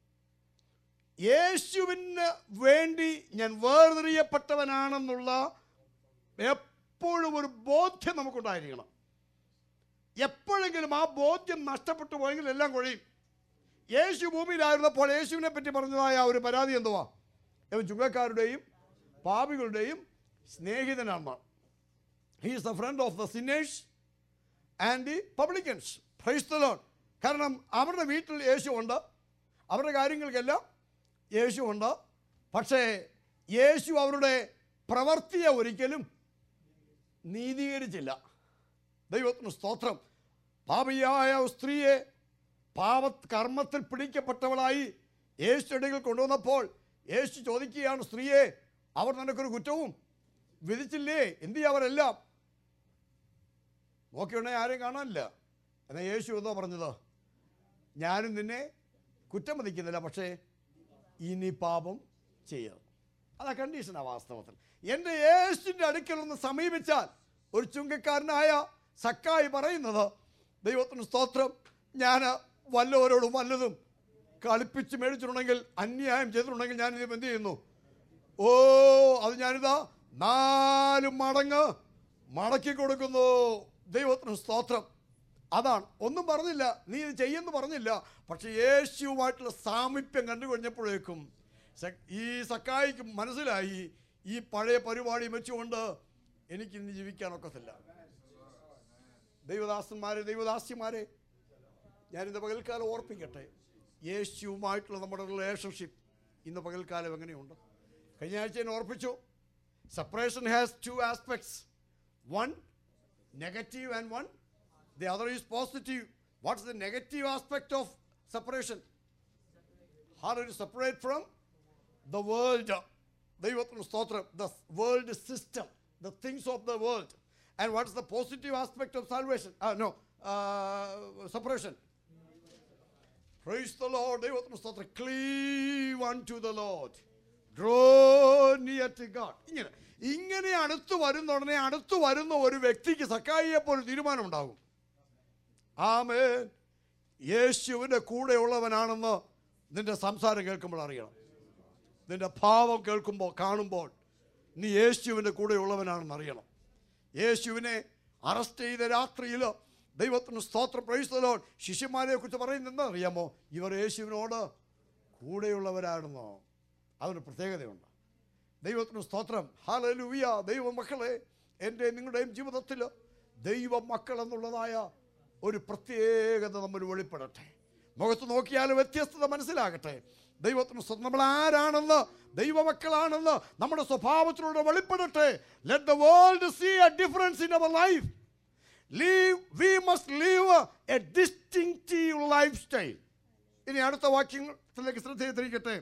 യേശുവിന് വേണ്ടി ഞാൻ വേർതിരിയപ്പെട്ടവനാണെന്നുള്ള എപ്പോഴും ഒരു ബോധ്യം നമുക്കുണ്ടായിരിക്കണം എപ്പോഴെങ്കിലും ആ ബോധ്യം നഷ്ടപ്പെട്ടു പോയെങ്കിൽ എല്ലാം കൊഴിയും യേശു ഭൂമിയിലായിരുന്നപ്പോൾ യേശുവിനെ പറ്റി പറഞ്ഞതായ ഒരു പരാതി എന്തുവാ ഇവൻ ചുങ്കക്കാരുടെയും പാപികളുടെയും സ്നേഹിതനാണ് he is the friend of the sinners and the publicans praise the Lord കാരണം അവരുടെ വീട്ടിൽ യേശു ഉണ്ട് അവരുടെ കാര്യങ്ങൾക്കെല്ലാം യേശു ഉണ്ട് പക്ഷേ യേശു അവരുടെ പ്രവൃത്തിയെ ഒരിക്കലും നീതീകരിച്ചില്ല ദൈവത്തിന് സ്തോത്രം പാപിയായ സ്ത്രീയെ പാപ കർമ്മത്തിൽ പിടിക്കപ്പെട്ടവളായി യേശു ഇടയിൽ കൊണ്ടുവന്നപ്പോൾ യേശു ചോദിക്കുകയാണ് സ്ത്രീയെ അവർ നിനക്കൊരു കുറ്റവും വിധിച്ചില്ലേ എന്ത് ചെയ്യും അവരെല്ലാം നോക്കിയുണ്ടെ ആരെയും കാണാനില്ല എന്നാൽ യേശു എന്തോ പറഞ്ഞത് ഞാനും നിന്നെ കുറ്റം വിധിക്കുന്നില്ല പക്ഷേ ഇനി പാപം ചെയ്യരുത് അതാ കണ്ടീഷനാണ് വാസ്തവത്തിൽ എൻ്റെ യേശുവിൻ്റെ അടുക്കൽ ഒന്ന് സമീപിച്ചാൽ ഒരു ചുങ്കക്കാരനായ സക്കായി പറയുന്നത് ദൈവത്തിന് സ്തോത്രം ഞാൻ വല്ലവരോടും വല്ലതും കളിപ്പിച്ച് മേടിച്ചിട്ടുണ്ടെങ്കിൽ അന്യായം ചെയ്തിട്ടുണ്ടെങ്കിൽ ഞാൻ ഇത് എന്ത് ചെയ്യുന്നു ഓ അത് ഞാനിതാ നാല് മടങ്ങ് മടക്കി കൊടുക്കുന്നു ദൈവത്തിന് സ്തോത്രം അതാണ് ഒന്നും പറഞ്ഞില്ല നീ ഇത് ചെയ്യുമെന്ന് പറഞ്ഞില്ല പക്ഷെ യേശുവുമായിട്ടുള്ള സാമീപ്യം കണ്ടു കഴിഞ്ഞപ്പോഴേക്കും സ- ഈ സക്കായിക്ക് മനസ്സിലായി ഈ പഴയ പരിപാടി വെച്ചുകൊണ്ട് എനിക്ക് ഇന്ന് ജീവിക്കാനൊക്കത്തില്ല ദൈവദാസന്മാരെ ദൈവദാസ്യന്മാരെ ഞാനിന്ന് പകൽക്കാലം ഓർപ്പിക്കട്ടെ യേശുവുമായിട്ടുള്ള നമ്മുടെ റിലേഷൻഷിപ്പ് ഇന്ന് പകൽക്കാലം എങ്ങനെയുണ്ട് കഴിഞ്ഞ ആഴ്ച ഞാൻ ഓർപ്പിച്ചു separation has two aspects one negative and one the other is positive what's the negative aspect of separation how do you separate from the world ദൈവത്തിന് സ്തോത്രം the world system the things of the world and what is the positive aspect of salvation uh, no uh, separation praise the lord ദൈവത്തിന് സ്തോത്രം cleave unto the lord draw near to god ഇങ്ങനെ ഇങ്ങനെ അടുത്ത് വരുന്ന ഉടനെ അടുത്ത് വരുന്ന ഒരു വ്യക്തിക്ക് സക്കായിയെ പോലെ തീരുമാനം ഉണ്ടാകും ആമേൻ യേശുവിൻ്റെ കൂടെയുള്ളവനാണെന്ന് നിന്റെ സംസാരം കേൾക്കുമ്പോൾ അറിയണം നിന്റെ ഭാവം കേൾക്കുമ്പോൾ കാണുമ്പോൾ നീ യേശുവിൻ്റെ കൂടെയുള്ളവനാണെന്ന് അറിയണം യേശുവിനെ അറസ്റ്റ് ചെയ്ത രാത്രിയിൽ ദൈവത്തിന് സ്തോത്രം പ്രൈസ്തലോ ശിഷ്യന്മാരെ കുറിച്ച് പറയുന്നത് എന്താ അറിയാമോ ഇവർ യേശുവിനോട് കൂടെയുള്ളവരാണെന്നോ അതൊരു പ്രത്യേകതയുണ്ട് ദൈവത്തിന് സ്തോത്രം ഹാലലുവിയ ദൈവ മക്കളെ എൻ്റെ നിങ്ങളുടെയും ജീവിതത്തിൽ ദൈവ മക്കൾ എന്നുള്ളതായ ഒരു പ്രത്യേകത നമ്മൾ വെളിപ്പെടട്ടെ മുഖത്ത് നോക്കിയാൽ വ്യത്യസ്തത മനസ്സിലാകട്ടെ ദൈവത്തിന് സ്വ- നമ്മൾ ആരാണെന്ന് ദൈവമക്കളാണെന്ന് നമ്മുടെ സ്വഭാവത്തിലൂടെ വെളിപ്പെടട്ടെ let the world see a difference in our life live we must live a distinctive life style ഇനി അടുത്ത വാക്യത്തിലേക്ക് ശ്രദ്ധ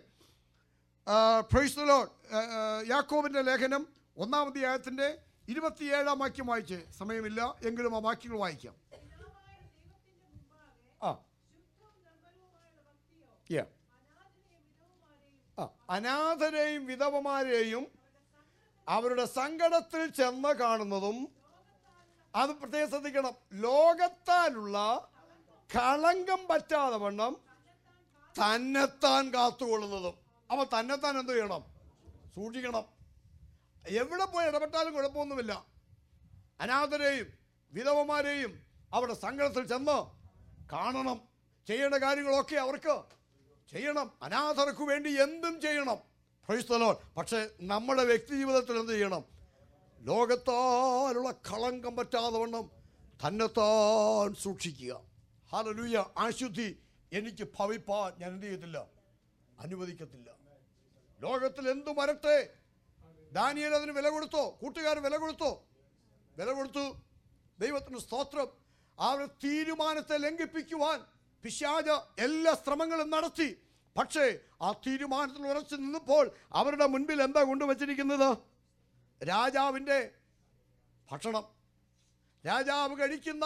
പ്രൈസ് ദ ലോർഡ് യാക്കോബിന്റെ ലേഖനം ഒന്നാം അധ്യായത്തിന്റെ ഇരുപത്തിയേഴാം വാക്യം വായിച്ച് സമയമില്ല എങ്കിലും ആ വാക്യങ്ങൾ വായിക്കാം പിതാവായ ദൈവത്തിന്റെ മുമ്പാകെ ആ ശുദ്ധവും നിർമ്മലവുമായുള്ള ഭക്തിയോ yeah. അനാഥനെയും വിധവുമാരെയും ആ അനാഥരെയും വിധവമാരെയും അവരുടെ സങ്കടത്തിൽ ചെന്ന് കാണുന്നതും അത് പ്രത്യേകം ശ്രദ്ധിക്കണം ലോകത്താലുള്ള കളങ്കം പറ്റാതെ വണ്ണം തന്നെത്താൻ കാത്തുകൊള്ളുന്നതും അവ തന്നെത്താൻ എന്ത് ചെയ്യണം സൂക്ഷിക്കണം എവിടെ പോയി ഇടപെട്ടാലും കുഴപ്പമൊന്നുമില്ല അനാഥരെയും വിധവമാരെയും അവരുടെ സങ്കടത്തിൽ ചെന്ന് കാണണം ചെയ്യേണ്ട കാര്യങ്ങളൊക്കെ അവർക്ക് ചെയ്യണം അനാഥർക്ക് വേണ്ടി എന്തും ചെയ്യണം പ്രൈസ്തലോ പക്ഷേ നമ്മുടെ വ്യക്തി ജീവിതത്തിൽ എന്ത് ചെയ്യണം ലോകത്താലുള്ള കളങ്കം പറ്റാതെ വണ്ണം തന്നെത്താൻ സൂക്ഷിക്കുക ഹാലലൂയ അശുദ്ധി എനിക്ക് ഭവിപ്പാൻ ഞാൻ എന്ത് ചെയ്യത്തില്ല അനുവദിക്കത്തില്ല ലോകത്തിൽ എന്തു വരട്ടെ ദാനിയേൽ അതിന് വില കൊടുത്തോ കൂട്ടുകാർ വില കൊടുത്തോ വില കൊടുത്തു ദൈവത്തിന് സ്തോത്രം അവരുടെ തീരുമാനത്തെ ലംഘിപ്പിക്കുവാൻ പിശാജ എല്ലാ ശ്രമങ്ങളും നടത്തി പക്ഷേ ആ തീരുമാനത്തിൽ ഉറച്ചു നിന്നപ്പോൾ അവരുടെ മുൻപിൽ എന്താ കൊണ്ടുവച്ചിരിക്കുന്നത് രാജാവിൻ്റെ ഭക്ഷണം രാജാവ് കഴിക്കുന്ന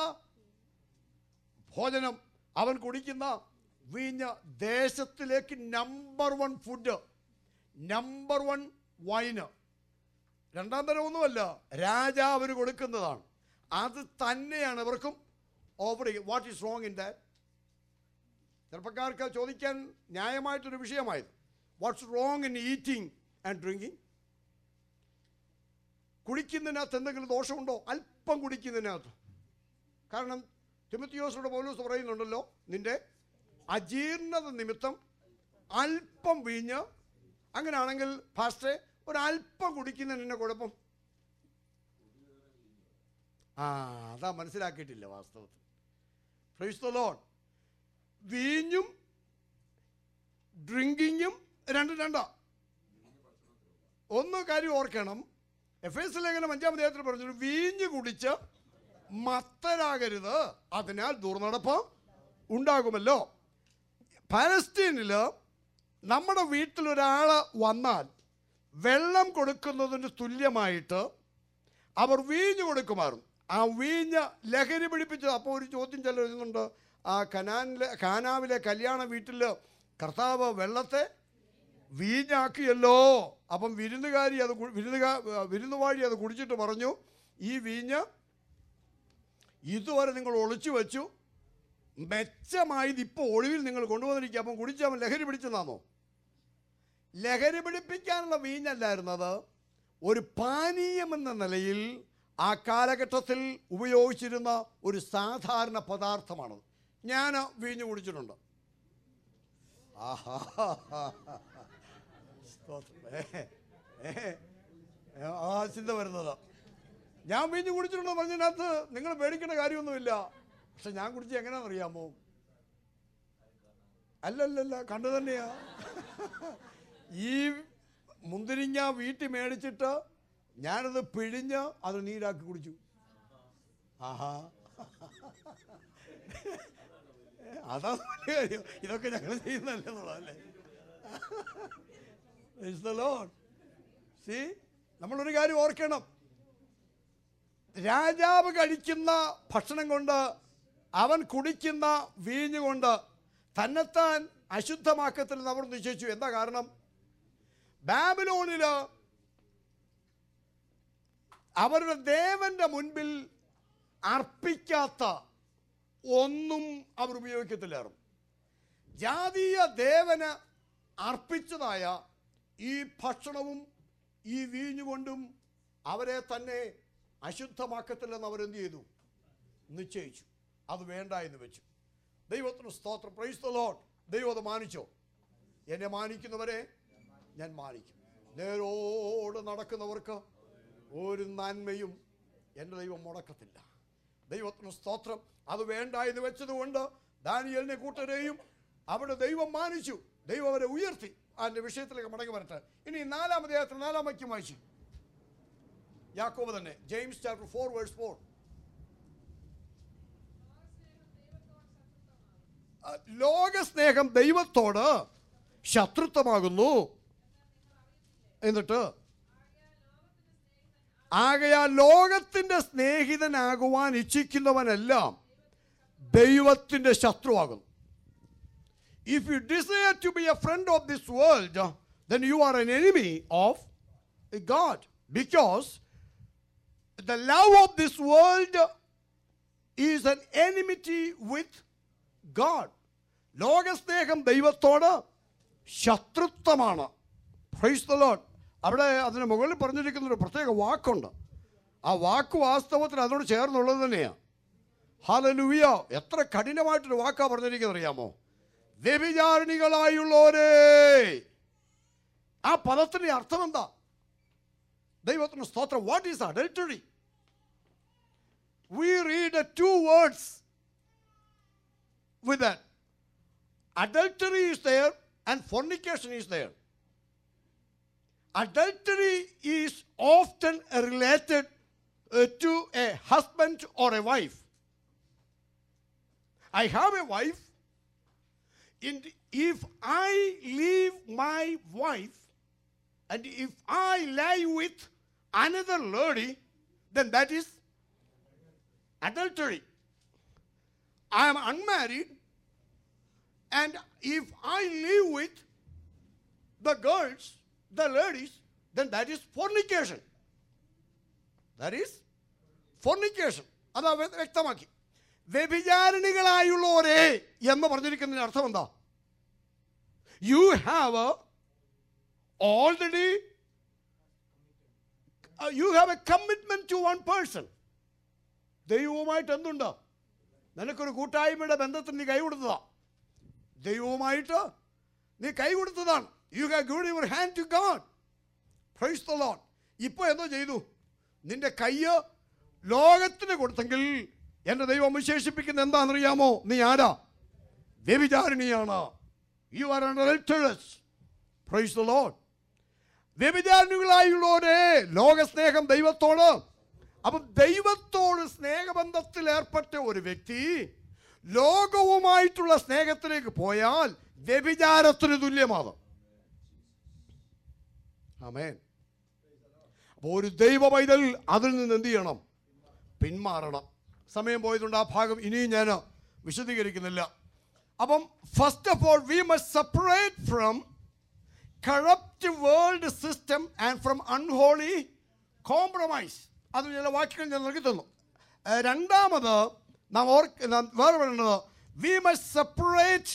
ഭോജനം അവൻ കുടിക്കുന്ന വീഞ്ഞ ദേശത്തിലേക്ക് number one food number one wine രണ്ടാം തരം ഒന്നുമല്ല രാജാവിന് കൊടുക്കുന്നതാണ് അത് തന്നെയാണ് ഇവർക്കും ഓഫർ ചെയ്യുക what is wrong in that ചെറുപ്പക്കാർക്ക് ചോദിക്കാൻ ന്യായമായിട്ടൊരു വിഷയമായത് what's wrong in eating and drinking കുടിക്കുന്നതിനകത്ത് എന്തെങ്കിലും ദോഷമുണ്ടോ അല്പം കുടിക്കുന്നതിനകത്ത് കാരണം തിമത്തിയോസോട് പൗലോസ് പറയുന്നുണ്ടല്ലോ നിന്റെ അജീർണത നിമിത്തം അല്പം വീഞ്ഞ് അങ്ങനെയാണെങ്കിൽ ഫാസ്റ്റ് ഒരല്പം കുടിക്കുന്നതിന് എന്നെ കുഴപ്പം ആ അതാ മനസ്സിലാക്കിയിട്ടില്ല വാസ്തവത്തിൽ പ്രൈസ് ദ ലോഡ് വീഞ്ഞും ഡ്രിങ്കിങ്ങും രണ്ടും രണ്ടാ ഒന്ന് കാര്യം ഓർക്കണം എഫ് എസ് ലേഖനം അഞ്ചാം ദേഹത്തിൽ പറഞ്ഞു വീഞ്ഞ് കുടിച്ച് മത്തരാകരുത് അതിനാൽ ദുർനടപ്പ് ഉണ്ടാകുമല്ലോ പാലസ്തീനിൽ നമ്മുടെ വീട്ടിലൊരാൾ വന്നാൽ വെള്ളം കൊടുക്കുന്നതിന് തുല്യമായിട്ട് അവർ വീഞ്ഞ് കൊടുക്കുമായിരുന്നു ആ വീഞ്ഞ് ലഹരി പിടിപ്പിച്ചത് അപ്പോൾ ഒരു ചോദ്യം ചിലർ എഴുതുന്നുണ്ട് ആ കനാനിലെ കാനാവിലെ കല്യാണ വീട്ടിൽ കർത്താവ് വെള്ളത്തെ വീഞ്ഞാക്കിയല്ലോ അപ്പം വിരുന്നുകാരി അത് കു- വിരുന്നുകാ വിരുന്നുവാഴി അത് കുടിച്ചിട്ട് പറഞ്ഞു ഈ വീഞ്ഞ് ഇതുവരെ നിങ്ങൾ ഒളിച്ചു വെച്ചു മെച്ചമായത് ഇപ്പോൾ ഒളിവിൽ നിങ്ങൾ കൊണ്ടുവന്നിരിക്കുക അപ്പം കുടിച്ചവൻ ലഹരി പിടിച്ചതാണോ ലഹരി പിടിപ്പിക്കാനുള്ള വീഞ്ഞല്ലായിരുന്നത് ഒരു പാനീയമെന്ന നിലയിൽ ആ കാലഘട്ടത്തിൽ ഉപയോഗിച്ചിരുന്ന ഒരു സാധാരണ പദാർത്ഥമാണ് ഞാൻ വീഞ്ഞ് കുടിച്ചിട്ടുണ്ട് ആഹാ സ്തോത്രം. ഏ, ഏ, ഏ, ആ ചിന്ത വരുന്നത് ഞാൻ വീഞ്ഞ് കുടിച്ചിട്ടുണ്ടെന്ന് പറഞ്ഞതിനകത്ത് നിങ്ങൾ പേടിക്കേണ്ട കാര്യമൊന്നുമില്ല പക്ഷെ ഞാൻ കുടിച്ച് എങ്ങനെയാണെന്ന് അറിയാമോ അല്ലല്ലല്ല കണ്ടു തന്നെയാ ഈ മുന്തിരിങ്ങ വീട്ടിൽ മേടിച്ചിട്ട് ഞാനത് പിഴിഞ്ഞ് അത് നീരാക്കി കുടിച്ചു ആഹാ അതാ വലിയ കാര്യം ഇതൊക്കെ ഞങ്ങൾ ചെയ്യുന്നല്ലേ സി നമ്മളൊരു കാര്യം ഓർക്കണം രാജാവ് കഴിക്കുന്ന ഭക്ഷണം കൊണ്ട് അവൻ കുടിക്കുന്ന വീഞ്ഞ് കൊണ്ട് തന്നെത്താൻ അശുദ്ധമാക്കത്തിൽ അവർ നിശ്ചയിച്ചു എന്താ കാരണം ബാബിലോണില് അവരുടെ ദേവന്റെ മുൻപിൽ അർപ്പിക്കാത്ത ഒന്നും അവർ ഉപയോഗിക്കത്തില്ലായിരുന്നു ജാതീയ ദേവന് അർപ്പിച്ചതായ ഈ ഭക്ഷണവും ഈ വീഞ്ഞുകൊണ്ടും അവരെ തന്നെ അശുദ്ധമാക്കത്തില്ലെന്ന് അവരെന്ത് ചെയ്തു നിശ്ചയിച്ചു അത് വേണ്ട എന്ന് വെച്ചു ദൈവത്തിന് സ്തോത്രം പ്രൈസ് ദ ലോഡ് ദൈവം അത് മാനിച്ചോ എന്നെ മാനിക്കുന്നവരെ ഞാൻ മാനിക്കും നേരോട് നടക്കുന്നവർക്ക് ഒരു നന്മയും എൻ്റെ ദൈവം മുടക്കത്തില്ല ദൈവത്തിന് സ്തോത്രം അത് വേണ്ട എന്ന് വെച്ചതുകൊണ്ട് ദാനിയലിനെ കൂട്ടരെയും അവിടെ ദൈവം മാനിച്ചു ദൈവം അവരെ ഉയർത്തി അതിൻ്റെ വിഷയത്തിലേക്ക് മടങ്ങി വരട്ടെ ഇനി നാലാം അധ്യായത്തിൽ നാലാം വാക്യം വായിച്ചു യാക്കോബ് തന്നെ James chapter four verse four ലോകസ്നേഹം ദൈവത്തോട് ശത്രുത്വമാകുന്നു എന്നിട്ട് ആകയാ ലോകത്തിന്റെ സ്നേഹിതനാകുവാൻ ഇച്ഛിക്കുന്നവനെല്ലാം ദൈവത്തിന്റെ ശത്രുവാകുന്നു if you desire to be a friend of this world then you are an enemy of God because the love of this world is an enmity with God. ലോകസ്നേഹം ദൈവത്തോട് ശത്രുത്വമാണ് പ്രൈസ് ദ ലോഡ് അവിടെ അതിന് മുകളിൽ പറഞ്ഞിരിക്കുന്ന ഒരു പ്രത്യേക വാക്കുണ്ട് ആ വാക്ക് വാസ്തവത്തിൽ അതിനോട് ചേർന്നുള്ളത് തന്നെയാണ് ഹാലലുവിയ എത്ര കഠിനമായിട്ടൊരു വാക്കാ പറഞ്ഞിരിക്കുന്നത് അറിയാമോ വ്യഭിചാരിണികളായുള്ളവരേ ആ പദത്തിന്റെ അർത്ഥം എന്താ ദൈവത്തിന് സ്തോത്രം what is adultery we read uh, two words with that. Adultery is there and fornication is there. Adultery is often related uh, to a husband or a wife. I have a wife. In, if I leave my wife and if I lie with another lady, then that is adultery. I am unmarried, and if I live with the girls, the ladies, then that is fornication. That is fornication. അത് അവ വ്യക്തമാക്കി വ്യഭിചാരിണികളായുള്ളവരെ എന്ന് പറഞ്ഞിരിക്കുന്നതിന് അർത്ഥം എന്താ you have already you have a commitment to one person ദൈവവുമായിട്ട് എന്തുണ്ട് നിനക്കൊരു കൂട്ടായ്മയുടെ ബന്ധത്തിന് നീ കൈ കൊടുത്തതാ ദൈവവുമായിട്ട് നീ കൈ കൊടുത്തതാണ് you have given your hand to God praise the Lord ഇപ്പോൾ എന്തോ ചെയ്തു നിന്റെ കയ്യ് ലോകത്തിന് കൊടുത്തെങ്കിൽ എൻ്റെ ദൈവം വിശേഷിപ്പിക്കുന്ന എന്താണെന്നറിയാമോ നീ ആരാ വ്യഭിചാരിണിയാണ് you are praise the Lord വ്യഭിചാരിണികളായുള്ളവരെ ലോകസ്നേഹം ദൈവത്തോട് അപ്പം ദൈവത്തോട് സ്നേഹബന്ധത്തിൽ ഏർപ്പെട്ട ഒരു വ്യക്തി ലോകവുമായിട്ടുള്ള സ്നേഹത്തിലേക്ക് പോയാൽ വ്യഭിചാരത്തിന് തുല്യമാണ് ആമേൻ അപ്പോൾ ഒരു ദൈവ പൈതൽ അതിൽ നിന്ന് എന്ത് ചെയ്യണം പിന്മാറണം സമയം പോയതുകൊണ്ട് ആ ഭാഗം ഇനിയും ഞാൻ വിശദീകരിക്കുന്നില്ല അപ്പം first of all we must separate from corrupt world system and from unholy compromise അത് ചില വാക്യങ്ങൾ ഞാൻ നൽകി തന്നു ഏഹ് രണ്ടാമത് നാം ഓർക്ക് നാം വേറെ പറയുന്നത് we must separate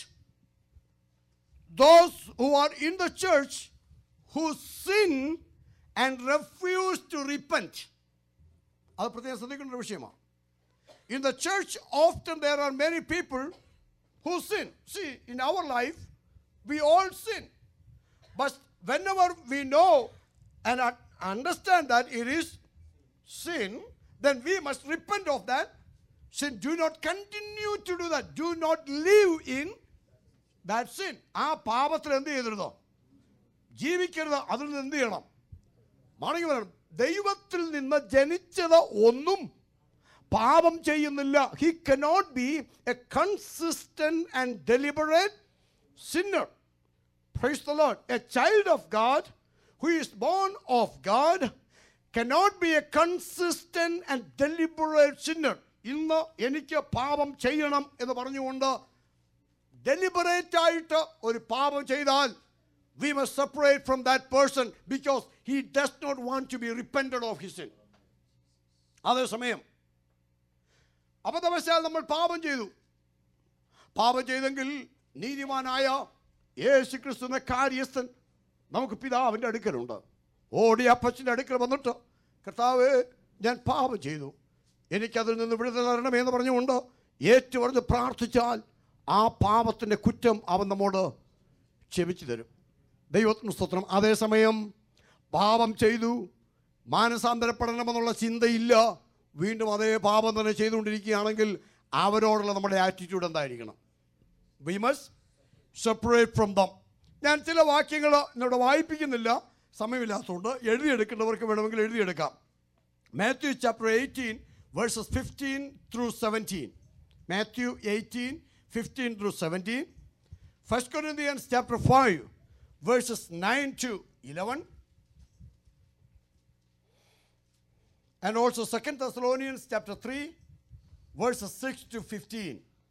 those who are in the church who sin and refuse to repent. അത് പ്രത്യേകം ശ്രദ്ധിക്കേണ്ട ഒരു വിഷയമാണ് in the church often there are many people who sin see in our life we all sin but whenever we know and understand that it is sin, then we must repent of that sin. Do not continue to do that. Do not live in that sin. ആ പാപത്തിൽ എന്ത് ചെയ്തിരുന്നോ ജീവിക്കരുത് അതിൽ നിന്ന് എന്ത് ചെയ്യണം മടങ്ങി വരണം ദൈവത്തിൽ നിന്ന് ജനിച്ചത് ഒന്നും പാപം ചെയ്യുന്നില്ല he cannot be a consistent and deliberate sinner Praise the Lord. A child of God who is born of God cannot be a consistent and deliberate sinner. ഇന്ന് എനിക്ക് പാപം ചെയ്യണം എന്ന് പറഞ്ഞുകൊണ്ട് ഡെലിബറേറ്റ് ആയിട്ട് ഒരു പാപം ചെയ്താൽ we must separate from that person because he does not want to be repented of his sin അതേസമയം അബദ്ധവശാൽ നമ്മൾ പാപം ചെയ്തു പാപം ചെയ്തെങ്കിൽ നീതിമാനായ യേശു ക്രിസ്തുവിന്റെ കാര്യസ്ഥൻ നമുക്ക് പിതാവിൻ്റെ അടുക്കലുണ്ട് ഓടി അപ്പച്ചൻ്റെ അടുക്കൽ വന്നിട്ട് കർത്താവ് ഞാൻ പാപം ചെയ്തു എനിക്കതിൽ നിന്ന് വിടുതൽ തരണമേ എന്ന് പറഞ്ഞുകൊണ്ട് ഏറ്റുപറഞ്ഞ് പ്രാർത്ഥിച്ചാൽ ആ പാപത്തിൻ്റെ കുറ്റം അവൻ നമ്മോട് ക്ഷമിച്ചു തരും ദൈവത്തിന് സ്തോത്രം അതേസമയം പാപം ചെയ്തു മാനസാന്തരപ്പെടണമെന്നുള്ള ചിന്തയില്ല വീണ്ടും അതേ പാപം തന്നെ ചെയ്തുകൊണ്ടിരിക്കുകയാണെങ്കിൽ അവരോടുള്ള നമ്മുടെ ആറ്റിറ്റ്യൂഡ് എന്തായിരിക്കണം we must separate from them ഞാൻ ചില വാക്യങ്ങൾ ഇന്നിവിടെ വായിപ്പിക്കുന്നില്ല സമയമില്ലാത്തതുകൊണ്ട് എഴുതിയെടുക്കേണ്ടവർക്ക് വേണമെങ്കിൽ എഴുതിയെടുക്കാം Matthew chapter eighteen verses fifteen through seventeen Matthew eighteen fifteen through seventeen first Corinthians chapter five verses nine to eleven and also Second Thessalonians chapter 3 verses 6 to 15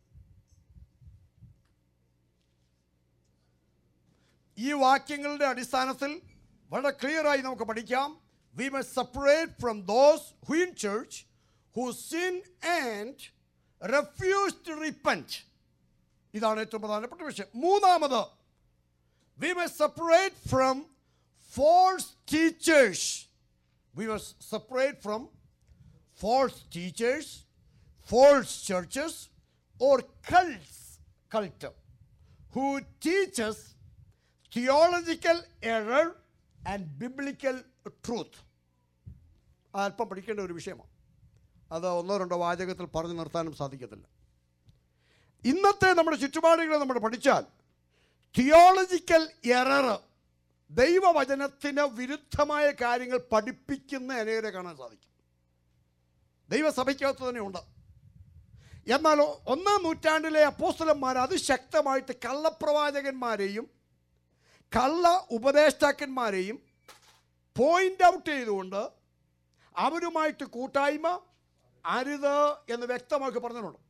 ഈ വാക്യങ്ങളുടെ അടിസ്ഥാനത്തിൽ വളരെ ക്ലിയറായി നമുക്ക് പഠിക്കാം we must separate from those who in church who sin and refuse to repent ഇതാണ് ഏറ്റവും പ്രധാനപ്പെട്ട വിഷയം മൂന്നാമത് we must separate from false teachers we must separate from false teachers, false churches, or cults, cult, who teach us theological error and biblical truth. അല്പം പഠിക്കേണ്ട ഒരു വിഷയമാണ് അത് ഒന്നോ രണ്ടോ വാചകത്തിൽ പറഞ്ഞു നിർത്താനും സാധിക്കത്തില്ല ഇന്നത്തെ നമ്മുടെ ചുറ്റുപാടുകളെ നമ്മൾ പഠിച്ചാൽ തിയോളജിക്കൽ എറർ ദൈവവചനത്തിന് വിരുദ്ധമായ കാര്യങ്ങൾ പഠിപ്പിക്കുന്ന അനേകരെ കാണാൻ സാധിക്കും ദൈവസഭയ്ക്കകത്ത് തന്നെ ഉണ്ട് എന്നാൽ ഒന്നാം നൂറ്റാണ്ടിലെ അപ്പോസ്തലന്മാർ അതിശക്തമായിട്ട് കള്ളപ്രവാചകന്മാരെയും കള്ള ഉപദേഷ്ടാക്കന്മാരെയും പോയിന്റ് ഔട്ട് ചെയ്തുകൊണ്ട് അവരുമായിട്ട് കൂട്ടായ്മ അരുത് എന്ന് വ്യക്തമാക്കി പറഞ്ഞിട്ടുണ്ട്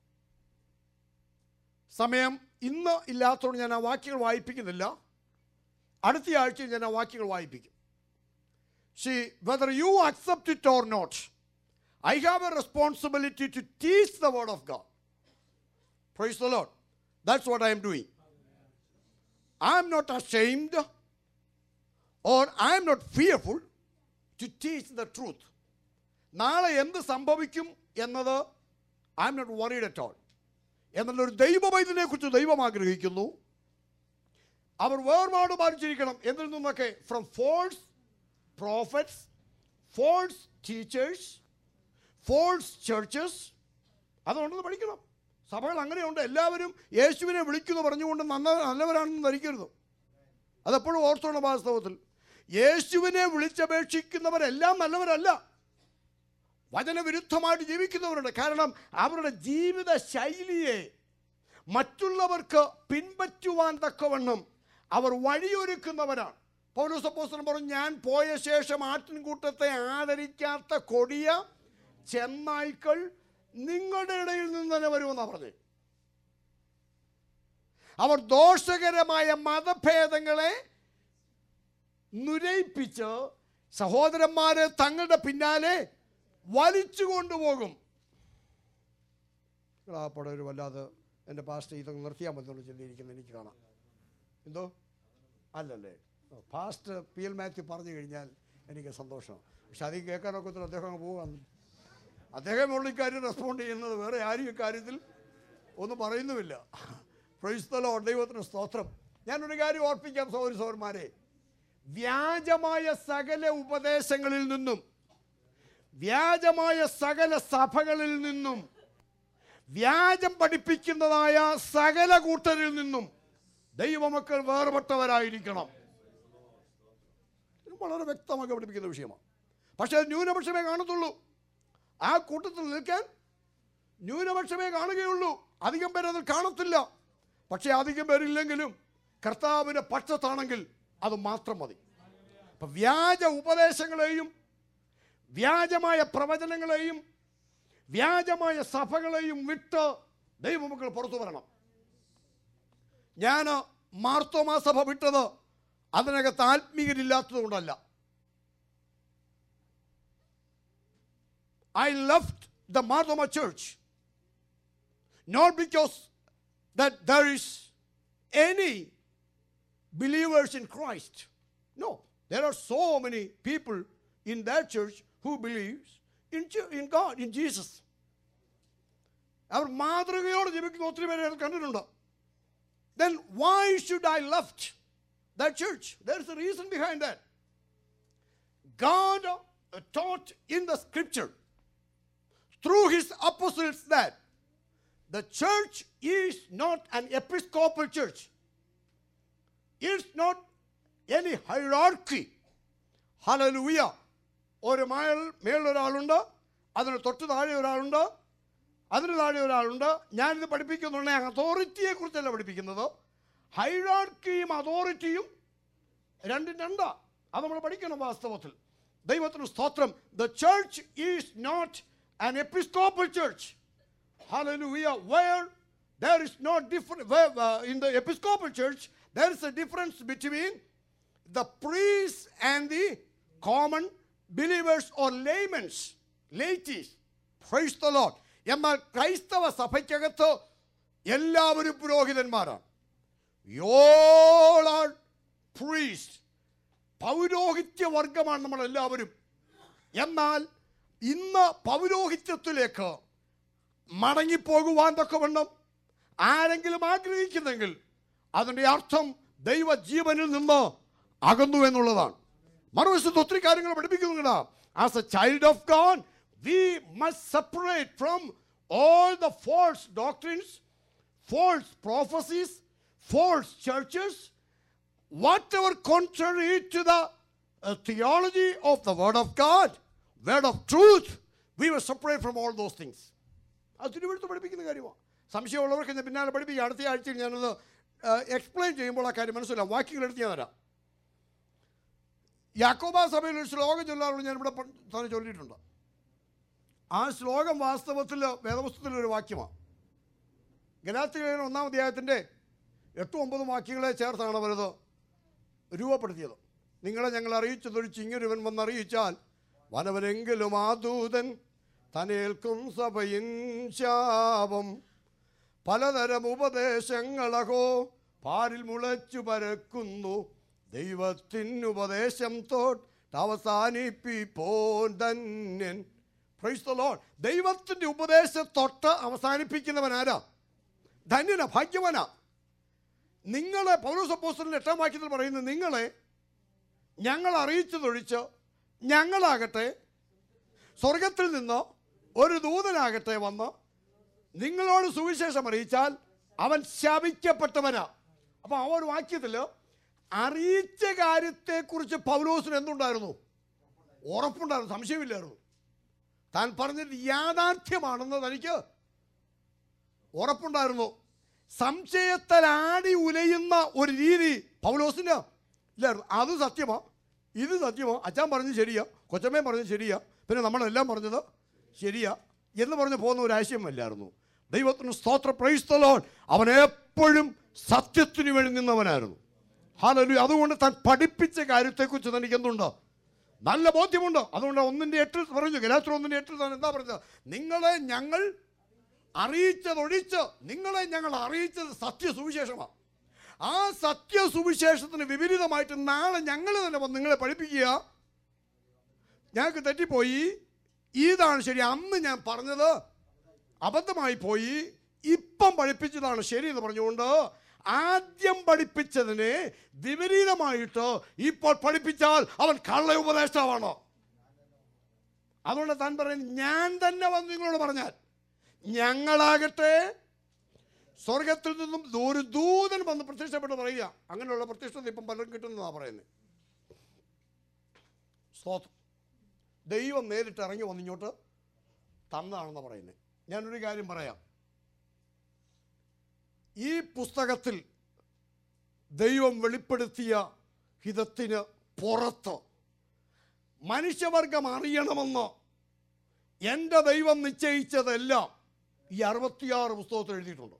സമയം ഇന്ന് ഇല്ലാത്തതുകൊണ്ട് ഞാൻ ആ വാക്യങ്ങൾ വായിപ്പിക്കുന്നില്ല അടുത്ത ആഴ്ച ഞാൻ ആ വാക്യങ്ങൾ വായിപ്പിക്കും see whether you accept it or not I have a responsibility to teach the word of God praise the Lord that's what I am doing I am not ashamed or I am not fearful to teach the truth നാളെ എന്ത് സംഭവിക്കും എന്നത് I am not worried at all എന്നുള്ളൊരു ദൈവവൈദ്യനെ കുറിച്ച് ദൈവം ആഗ്രഹിക്കുന്നു അവർ വേർപാട് പാലിച്ചിരിക്കണം എന്നിൽ നിന്നൊക്കെ from false prophets false teachers false churches അതുകൊണ്ടെന്ന് പഠിക്കണം സഭകൾ അങ്ങനെയുണ്ട് എല്ലാവരും യേശുവിനെ വിളിക്കുന്നു പറഞ്ഞുകൊണ്ട് നന്ന നല്ലവരാണെന്ന് ധരിക്കരുത് അതെപ്പോഴും ഓർത്തോണം വാസ്തവത്തിൽ യേശുവിനെ വിളിച്ചപേക്ഷിക്കുന്നവരെല്ലാം നല്ലവരല്ല വചനവിരുദ്ധമായിട്ട് ജീവിക്കുന്നവരുണ്ട് കാരണം അവരുടെ ജീവിത ശൈലിയെ മറ്റുള്ളവർക്ക് പിൻപറ്റുവാൻ തക്കവണ്ണം അവർ വഴിയൊരുക്കുന്നവരാണ് പൗലോസ് അപ്പോസ്തലൻ പറഞ്ഞു ഞാൻ പോയ ശേഷം ആട്ടിൻകൂട്ടത്തെ ആദരിക്കാത്ത കൊടിയ ചെന്നായ്ക്കൾ നിങ്ങളുടെ ഇടയിൽ നിന്ന് തന്നെ വരുമെന്നാണ് പറഞ്ഞത് അവർ ദോഷകരമായ മതഭേദങ്ങളെ നുരയിപ്പിച്ച് സഹോദരന്മാരെ തങ്ങളുടെ പിന്നാലെ വലിച്ചു കൊണ്ടുപോകും നിങ്ങൾ ആ പടം ഒരു വല്ലാതെ എൻ്റെ പാസ്റ്റ് ഇതൊക്കെ നിർത്തിയാൽ മതി എന്നുള്ള ചിന്തയിരിക്കുന്നത് എനിക്ക് കാണാം എന്തോ അല്ലല്ലേ ഫാസ്റ്റ് പി എൽ മാത്യു പറഞ്ഞു കഴിഞ്ഞാൽ എനിക്ക് സന്തോഷം പക്ഷെ അധികം കേൾക്കാനൊക്കെ ഒത്തിരി അദ്ദേഹം അങ്ങ് പോകാന്ന് അദ്ദേഹം ഉള്ള ഇക്കാര്യം റെസ്പോണ്ട് ചെയ്യുന്നത് വേറെ ആരും ഇക്കാര്യത്തിൽ ഒന്നും പറയുന്നുമില്ല പ്രൊയ്സ്തലോ ദൈവത്തിന് സ്തോത്രം ഞാനൊരു കാര്യം ഓർപ്പിക്കാം സൗര സൗരന്മാരെ വ്യാജമായ സകല ഉപദേശങ്ങളിൽ നിന്നും വ്യാജമായ സകല സഭകളിൽ നിന്നും വ്യാജം പഠിപ്പിക്കുന്നതായ സകല കൂട്ടരിൽ നിന്നും ദൈവമക്കൾ വേർപെട്ടവരായിരിക്കണം ഇത് വളരെ വ്യക്തമാക്കി പഠിപ്പിക്കുന്ന വിഷയമാണ് പക്ഷേ അത് ന്യൂനപക്ഷമേ കാണത്തുള്ളൂ ആ കൂട്ടത്തിൽ നിൽക്കാൻ ന്യൂനപക്ഷമേ കാണുകയുള്ളൂ അധികം പേര് അതിൽ കാണത്തില്ല പക്ഷേ അധികം പേരില്ലെങ്കിലും കർത്താവിൻ്റെ പക്ഷത്താണെങ്കിൽ അത് മാത്രം മതി അപ്പം വ്യാജ ഉപദേശങ്ങളെയും വ്യാജമായ പ്രവചനങ്ങളെയും വ്യാജമായ സഭകളെയും വിട്ട് ദൈവമക്കൾ പുറത്തു വരണം ഞാൻ മാർത്തോമാ സഭ വിട്ടത് അതിനകത്ത് ആത്മീയരില്ലാത്തത് കൊണ്ടല്ല I left the Marthoma church not because that there is any believers in Christ. No, there are so many people in that church who believes in, Je- in God, in Jesus. അവർ മാതൃകയോട് ജീവിക്കുന്ന ഒത്തിരി പേരെ ഞാൻ കണ്ടിട്ടുണ്ട് then why should I left that church? There is a reason behind that. God uh, taught in the scripture through his apostles that the church is not an episcopal church. It's not any hierarchy. Hallelujah. ഒരു മേൽ മേലൊരാളുണ്ട് അതിന് തൊട്ട് താഴെ ഒരാളുണ്ട് അതിന് താഴെ ഒരാളുണ്ട് ഞാനിത് പഠിപ്പിക്കുന്നുണ്ടെങ്കിൽ അതോറിറ്റിയെ കുറിച്ചല്ല പഠിപ്പിക്കുന്നത് ഹൈറാർക്കിയും അതോറിറ്റിയും രണ്ടും രണ്ടാ അത് നമ്മൾ പഠിക്കണം വാസ്തവത്തിൽ ദൈവത്തിന് സ്തോത്രം the church is not an episcopal church Hallelujah. Where there is no different, where, uh, in the Episcopal Church, there is a difference between the priests and the common believers or laymen, laities. Praise the Lord. എന്നാൽ ക്രൈസ്തവ സഭയ്ക്കകത്ത് എല്ലാവരും പുരോഹിതന്മാരാണ് y'all R priest പൗരോഹിത്യ വർഗമാണ് നമ്മൾ എല്ലാവരും എന്നാൽ ഇന്ന് പൗരോഹിത്യത്തിലേക്ക് മടങ്ങിപ്പോകുവാൻ തക്കവണ്ണം ആരെങ്കിലും ആഗ്രഹിക്കുന്നെങ്കിൽ അതിൻ്റെ അർത്ഥം ദൈവജീവനിൽ നിന്ന് അകന്നു എന്നുള്ളതാണ് മറുവശത്ത് ഒത്തിരി കാര്യങ്ങൾ പഠിപ്പിക്കുന്നുണ്ട് as a child of God we must separate from all the false doctrines false prophecies false churches whatever contrary to the uh, theology of the Word of God, Word of truth, we were separate from all those things. അത് തിരുവഴുത്ത് പഠിപ്പിക്കുന്ന കാര്യമാണ് സംശയമുള്ളവർക്ക് ഞാൻ പിന്നാലെ പഠിപ്പിക്കുക അടുത്ത ആഴ്ചയിൽ ഞാനത് എക്സ്പ്ലെയിൻ ചെയ്യുമ്പോൾ ആ കാര്യം മനസ്സിലാവും വാക്യങ്ങളെടുത്ത് ഞാൻ തരാം യാക്കോബ സഭയിൽ ഒരു ശ്ലോകം ചൊല്ലാറുള്ള ഞാൻ ഇവിടെ തന്നെ ചൊല്ലിയിട്ടുണ്ട് ആ ശ്ലോകം വാസ്തവത്തിൽ വേദപുസ്തകത്തിലൊരു വാക്യമാണ് ഗലാത്തിലേഖന ഒന്നാം അധ്യായത്തിൻ്റെ എട്ടും ഒമ്പതും വാക്യങ്ങളെ ചേർത്താണ് അവരത് രൂപപ്പെടുത്തിയത് നിങ്ങളെ ഞങ്ങൾ അറിയിച്ചതൊഴിച്ച് ഇങ്ങനൊരുവൻ വന്നറിയിച്ചാൽ വനവനെങ്കിലും ആ ദൂതൻ തനേൽക്കും സഭയിൻ ശാപം പലതരം ഉപദേശങ്ങളകോ പാരിൽ മുളച്ചു പരക്കുന്നു ദൈവത്തിനുപദേശം തോട്ട് അവസാനിപ്പിപ്പോൻ ധന്യൻ പ്രൈസ് ദ ലോർഡ് ദൈവത്തിൻ്റെ ഉപദേശത്തൊട്ട് അവസാനിപ്പിക്കുന്നവൻ ആരാ ധന്യനാ ഭാഗ്യവാനാ നിങ്ങളെ പൗരസപ്പോസ്റ്റലിൻ്റെ എട്ടാം വാക്യത്തിൽ പറയുന്നത് നിങ്ങളെ ഞങ്ങൾ അറിയിച്ചതൊഴിച്ച് ഞങ്ങളാകട്ടെ സ്വർഗത്തിൽ നിന്നോ ഒരു ദൂതനാകട്ടെ വന്ന് നിങ്ങളോട് സുവിശേഷം അറിയിച്ചാൽ അവൻ ശപിക്കപ്പെട്ടവനാ അപ്പൊ ആ ഒരു വാക്യത്തിൽ അറിയിച്ച കാര്യത്തെക്കുറിച്ച് പൗലോസിന് എന്തുണ്ടായിരുന്നു ഉറപ്പുണ്ടായിരുന്നു സംശയമില്ലായിരുന്നു താൻ പറഞ്ഞത് യാഥാർത്ഥ്യമാണെന്ന് തനിക്ക് ഉറപ്പുണ്ടായിരുന്നു സംശയത്താൽ ആടി ഉലയുന്ന ഒരു രീതി പൗലോസിന് ഇല്ലായിരുന്നു അത് സത്യമോ ഇത് സത്യമോ അച്ഛൻ പറഞ്ഞത് ശരിയാ കൊച്ചമ്മയും പറഞ്ഞത് ശരിയാ പിന്നെ നമ്മളെല്ലാം പറഞ്ഞത് ശരിയാ എന്ന് പറഞ്ഞ് പോകുന്ന ഒരു ആശയമല്ലായിരുന്നു ദൈവത്തിന് സ്തോത്ര പ്രൈസ്തലോൺ അവൻ എപ്പോഴും സത്യത്തിന് വേണ്ടി നിന്നവനായിരുന്നു ഹാലലു അതുകൊണ്ട് താൻ പഠിപ്പിച്ച കാര്യത്തെക്കുറിച്ച് തനിക്ക് എന്തുണ്ട് നല്ല ബോധ്യമുണ്ട് അതുകൊണ്ട് ഒന്നിൻ്റെ എട്ടിൽ പറഞ്ഞു ഗലാത്ര ഒന്നിൻ്റെ എട്ടിൽ താൻ എന്താ പറഞ്ഞത് നിങ്ങളെ ഞങ്ങൾ അറിയിച്ചതൊഴിച്ച് നിങ്ങളെ ഞങ്ങൾ അറിയിച്ചത് സത്യസുവിശേഷമാണ് ആ സത്യസുവിശേഷത്തിന് വിപരീതമായിട്ട് നാളെ ഞങ്ങൾ തന്നെ വന്ന് നിങ്ങളെ പഠിപ്പിക്കുക ഞങ്ങൾക്ക് തെറ്റിപ്പോയി ഇതാണ് ശരി അന്ന് ഞാൻ പറഞ്ഞത് അബദ്ധമായി പോയി ഇപ്പം പഠിപ്പിച്ചതാണ് ശരി എന്ന് പറഞ്ഞുകൊണ്ട് ആദ്യം പഠിപ്പിച്ചതിനെ വിപരീതമായിട്ട് ഇപ്പോൾ പഠിപ്പിച്ചാൽ അവൻ കള്ള ഉപദേഷ്ടാവാണോ അതുകൊണ്ട് താൻ പറയുന്നത് ഞാൻ തന്നെ വന്ന് നിങ്ങളോട് പറഞ്ഞാൽ ഞങ്ങളാകട്ടെ സ്വർഗത്തിൽ നിന്നും ഒരു ദൂതൻ വന്ന് പ്രത്യക്ഷപ്പെട്ട് പറയുക അങ്ങനെയുള്ള പ്രത്യക്ഷത ഇപ്പം പലരും കിട്ടുന്നതാണ് പറയുന്നത് സ്തോത്രം ദൈവം നേരിട്ട് ഇറങ്ങി വന്നിങ്ങോട്ട് തന്നതാണെന്ന് പറയുന്നത് ഞാനൊരു കാര്യം പറയാം ഈ പുസ്തകത്തിൽ ദൈവം വെളിപ്പെടുത്തിയ ഹിതത്തിന് പുറത്ത് മനുഷ്യവർഗം അറിയണമെന്ന് എൻ്റെ ദൈവം നിശ്ചയിച്ചതെല്ലാം ഈ അറുപത്തിയാറ് പുസ്തകത്തിൽ എഴുതിയിട്ടുണ്ട്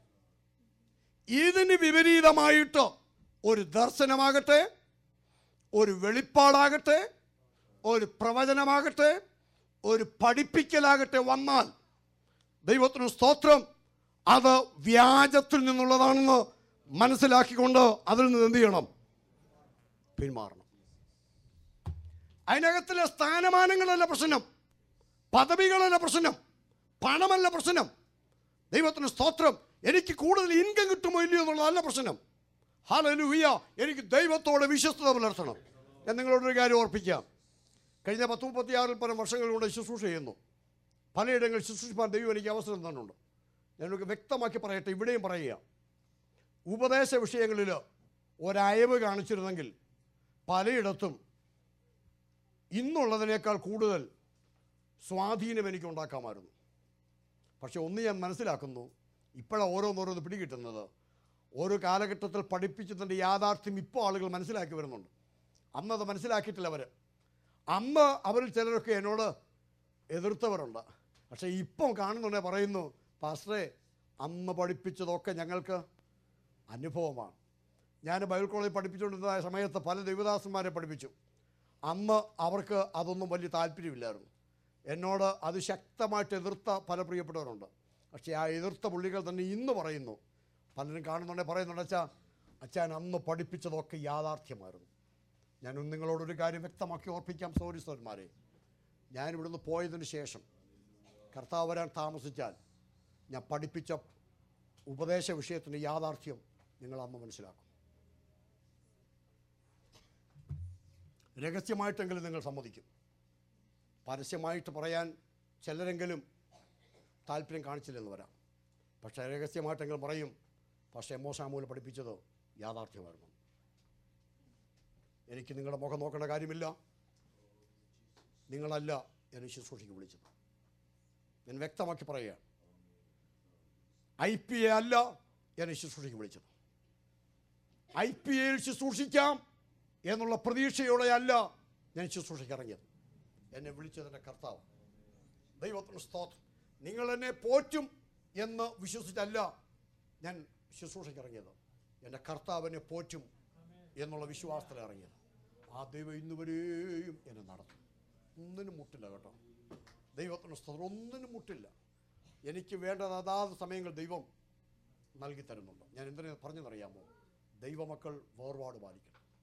ഇതിന് വിപരീതമായിട്ട് ഒരു ദർശനമാകട്ടെ ഒരു വെളിപ്പാടാകട്ടെ ഒരു പ്രവചനമാകട്ടെ ഒരു പഠിപ്പിക്കലാകട്ടെ വന്നാൽ ദൈവത്തിന് സ്തോത്രം അത് വ്യാജത്തിൽ നിന്നുള്ളതാണെന്ന് മനസ്സിലാക്കിക്കൊണ്ട് അതിൽ നിന്ന് എന്ത് ചെയ്യണം പിന്മാറണം അതിനകത്തിലെ സ്ഥാനമാനങ്ങളല്ല പ്രശ്നം പദവികളല്ല പ്രശ്നം പണമല്ല പ്രശ്നം ദൈവത്തിന് സ്തോത്രം എനിക്ക് കൂടുതൽ ഇൻകം കിട്ടുമോ ഇല്ലയോ എന്നുള്ളതല്ല പ്രശ്നം ഹാലലുഹിയ എനിക്ക് ദൈവത്തോട് വിശ്വസ്തത പുലർത്തണം ഞാൻ നിങ്ങളോടൊരു കാര്യം ഓർപ്പിക്കാം കഴിഞ്ഞ പത്ത് മുപ്പത്തിയാറിൽ പരം വർഷങ്ങൾ കൊണ്ട് ശുശ്രൂഷ ചെയ്യുന്നു പലയിടങ്ങളിൽ ശുശ്രൂഷിപ്പാൻ ദൈവം എനിക്ക് അവസരം തന്നുണ്ട് ഞാനൊക്കെ വ്യക്തമാക്കി പറയട്ടെ ഇവിടെയും പറയുക ഉപദേശ വിഷയങ്ങളിൽ ഒരയവ് കാണിച്ചിരുന്നെങ്കിൽ പലയിടത്തും ഇന്നുള്ളതിനേക്കാൾ കൂടുതൽ സ്വാധീനം എനിക്ക് ഉണ്ടാക്കാമായിരുന്നു പക്ഷെ ഒന്ന് ഞാൻ മനസ്സിലാക്കുന്നു ഇപ്പോഴാണ് ഓരോന്നോരോന്ന് പിടികിട്ടുന്നത് ഓരോ കാലഘട്ടത്തിൽ പഠിപ്പിച്ചതിൻ്റെ യാഥാർത്ഥ്യം ഇപ്പോൾ ആളുകൾ മനസ്സിലാക്കി വരുന്നുണ്ട് അന്നത് മനസ്സിലാക്കിയിട്ടില്ല അവർ അന്ന് അവരിൽ ചിലരൊക്കെ എന്നോട് എതിർത്തവരുണ്ട് പക്ഷേ ഇപ്പം കാണുന്നുണ്ടെ പറയുന്നു പാസ്റ്ററെ അന്ന് പഠിപ്പിച്ചതൊക്കെ ഞങ്ങൾക്ക് അനുഭവമാണ് ഞാൻ ബൈബിൾ കോളേജിൽ പഠിപ്പിച്ചുകൊണ്ടിരുന്ന സമയത്ത് പല ദൈവദാസന്മാരെ പഠിപ്പിച്ചു അന്ന് അവർക്ക് അതൊന്നും വലിയ താല്പര്യമില്ലായിരുന്നു എന്നോട് അത് ശക്തമായിട്ട് എതിർത്ത പല പ്രിയപ്പെട്ടവരുണ്ട് പക്ഷേ ആ എതിർത്ത പുള്ളികൾ തന്നെ ഇന്ന് പറയുന്നു പലരും കാണുന്നുണ്ടെ പറയുന്നുണ്ട് അച്ഛാ അച്ഛൻ അന്ന് പഠിപ്പിച്ചതൊക്കെ യാഥാർത്ഥ്യമായിരുന്നു ഞാൻ നിങ്ങളോടൊരു കാര്യം വ്യക്തമാക്കി ഓർപ്പിക്കാം സോറി സോന്മാരെ ഞാൻ ഇവിടുന്ന് പോയതിന് ശേഷം കർത്താവ് വരാൻ താമസിച്ചാൽ ഞാൻ പഠിപ്പിച്ച ഉപദേശ വിഷയത്തിൻ്റെ യാഥാർത്ഥ്യം നിങ്ങൾ അന്ന് മനസ്സിലാക്കും രഹസ്യമായിട്ടെങ്കിലും നിങ്ങൾ സമ്മതിക്കും പരസ്യമായിട്ട് പറയാൻ ചിലരെങ്കിലും താല്പര്യം കാണിച്ചില്ലെന്ന് വരാം പക്ഷേ രഹസ്യമായിട്ടെങ്കിലും പറയും പക്ഷേ എമ്മോ സാമൂല് പഠിപ്പിച്ചത് യാഥാർത്ഥ്യമായിരുന്നു എനിക്ക് നിങ്ങളുടെ മുഖം നോക്കേണ്ട കാര്യമില്ല നിങ്ങളല്ല എന്നെ ശുശ്രൂഷയ്ക്ക് വിളിച്ചത് ഞാൻ വ്യക്തമാക്കി പറയുകയാണ് ഐ പി എ അല്ല എന്നെ ശുശ്രൂഷയ്ക്ക് വിളിച്ചത് ഐ പി എയിൽ ശുശ്രൂഷിക്കാം എന്നുള്ള പ്രതീക്ഷയോടെ അല്ല ഞാൻ ശുശ്രൂഷയ്ക്ക് ഇറങ്ങിയത് എന്നെ വിളിച്ചതിൻ്റെ കർത്താവ് ദൈവത്തിന് സ്തോത്രം നിങ്ങൾ എന്നെ പോറ്റും എന്ന് വിശ്വസിച്ചല്ല ഞാൻ ശുശ്രൂഷയ്ക്ക് ഇറങ്ങിയത് എൻ്റെ കർത്താവ് എന്നെ പോറ്റും എന്നുള്ള വിശ്വാസത്തിൽ ഇറങ്ങിയത് ആ ദൈവം ഇന്നുവരെയും എന്നെ നടത്തും ഒന്നിനും മുട്ടില്ല കേട്ടോ ദൈവത്തിന് സ്തോത്രം ഒന്നിനും മുട്ടില്ല എനിക്ക് വേണ്ടത് അതാത് സമയങ്ങൾ ദൈവം നൽകി തരുന്നുണ്ട് ഞാൻ എന്തിനു പറഞ്ഞെന്നറിയാമോ ദൈവമക്കൾ വേർപാട് പാലിക്കണം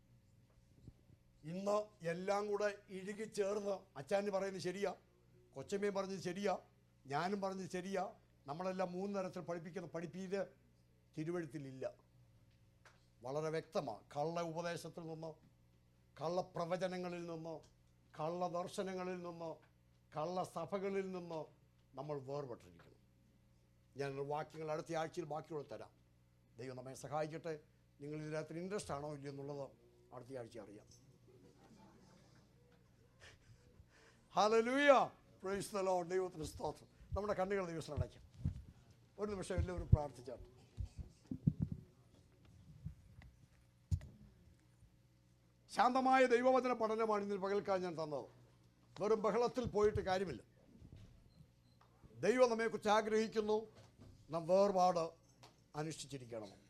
ഇന്ന് എല്ലാം കൂടെ ഇഴുകി ചേർന്ന് അച്ചാന് പറയുന്നത് ശരിയാ കൊച്ചമ്മയും പറഞ്ഞത് ശരിയാ ഞാനും പറഞ്ഞത് ശരിയാ നമ്മളെല്ലാം മൂന്ന് തരത്തിൽ പഠിപ്പിക്കുന്ന പഠിപ്പീര് തിരുവഴുത്തിലില്ല വളരെ വ്യക്തമാണ് കള്ള ഉപദേശത്തിൽ നിന്നോ കള്ള പ്രവചനങ്ങളിൽ നിന്നോ കള്ള ദർശനങ്ങളിൽ നിന്നോ കള്ള സഭകളിൽ നിന്നോ നമ്മൾ വേർപെട്ടിരിക്കണം ഞാൻ വാക്യങ്ങൾ അടുത്ത ആഴ്ചയിൽ ബാക്കിയുള്ള തരാം ദൈവം നമ്മെ സഹായിക്കട്ടെ നിങ്ങൾ ഇതിനകത്ത് ഇൻട്രസ്റ്റ് ആണോ ഇല്ലയോ എന്നുള്ളത് അടുത്ത ആഴ്ച അറിയാം ഹല്ലേലൂയ പ്രൈസ് ദ ലോർഡ് ദൈവത്തിന് സ്തോത്രം നമ്മുടെ കണ്ണുകൾ ദിവസം അടയ്ക്കാം ഒരു നിമിഷം എല്ലാവരും പ്രാർത്ഥിച്ചാൽ ശാന്തമായ ദൈവവചന പഠനമാണ് ഇന്ന് പകൽക്കാൻ ഞാൻ തന്നത് വെറും ബഹളത്തിൽ പോയിട്ട് കാര്യമില്ല ദൈവം നമ്മെക്കുറിച്ച് ആഗ്രഹിക്കുന്നു നാം വേർപാട് അനുഷ്ഠിച്ചിരിക്കണം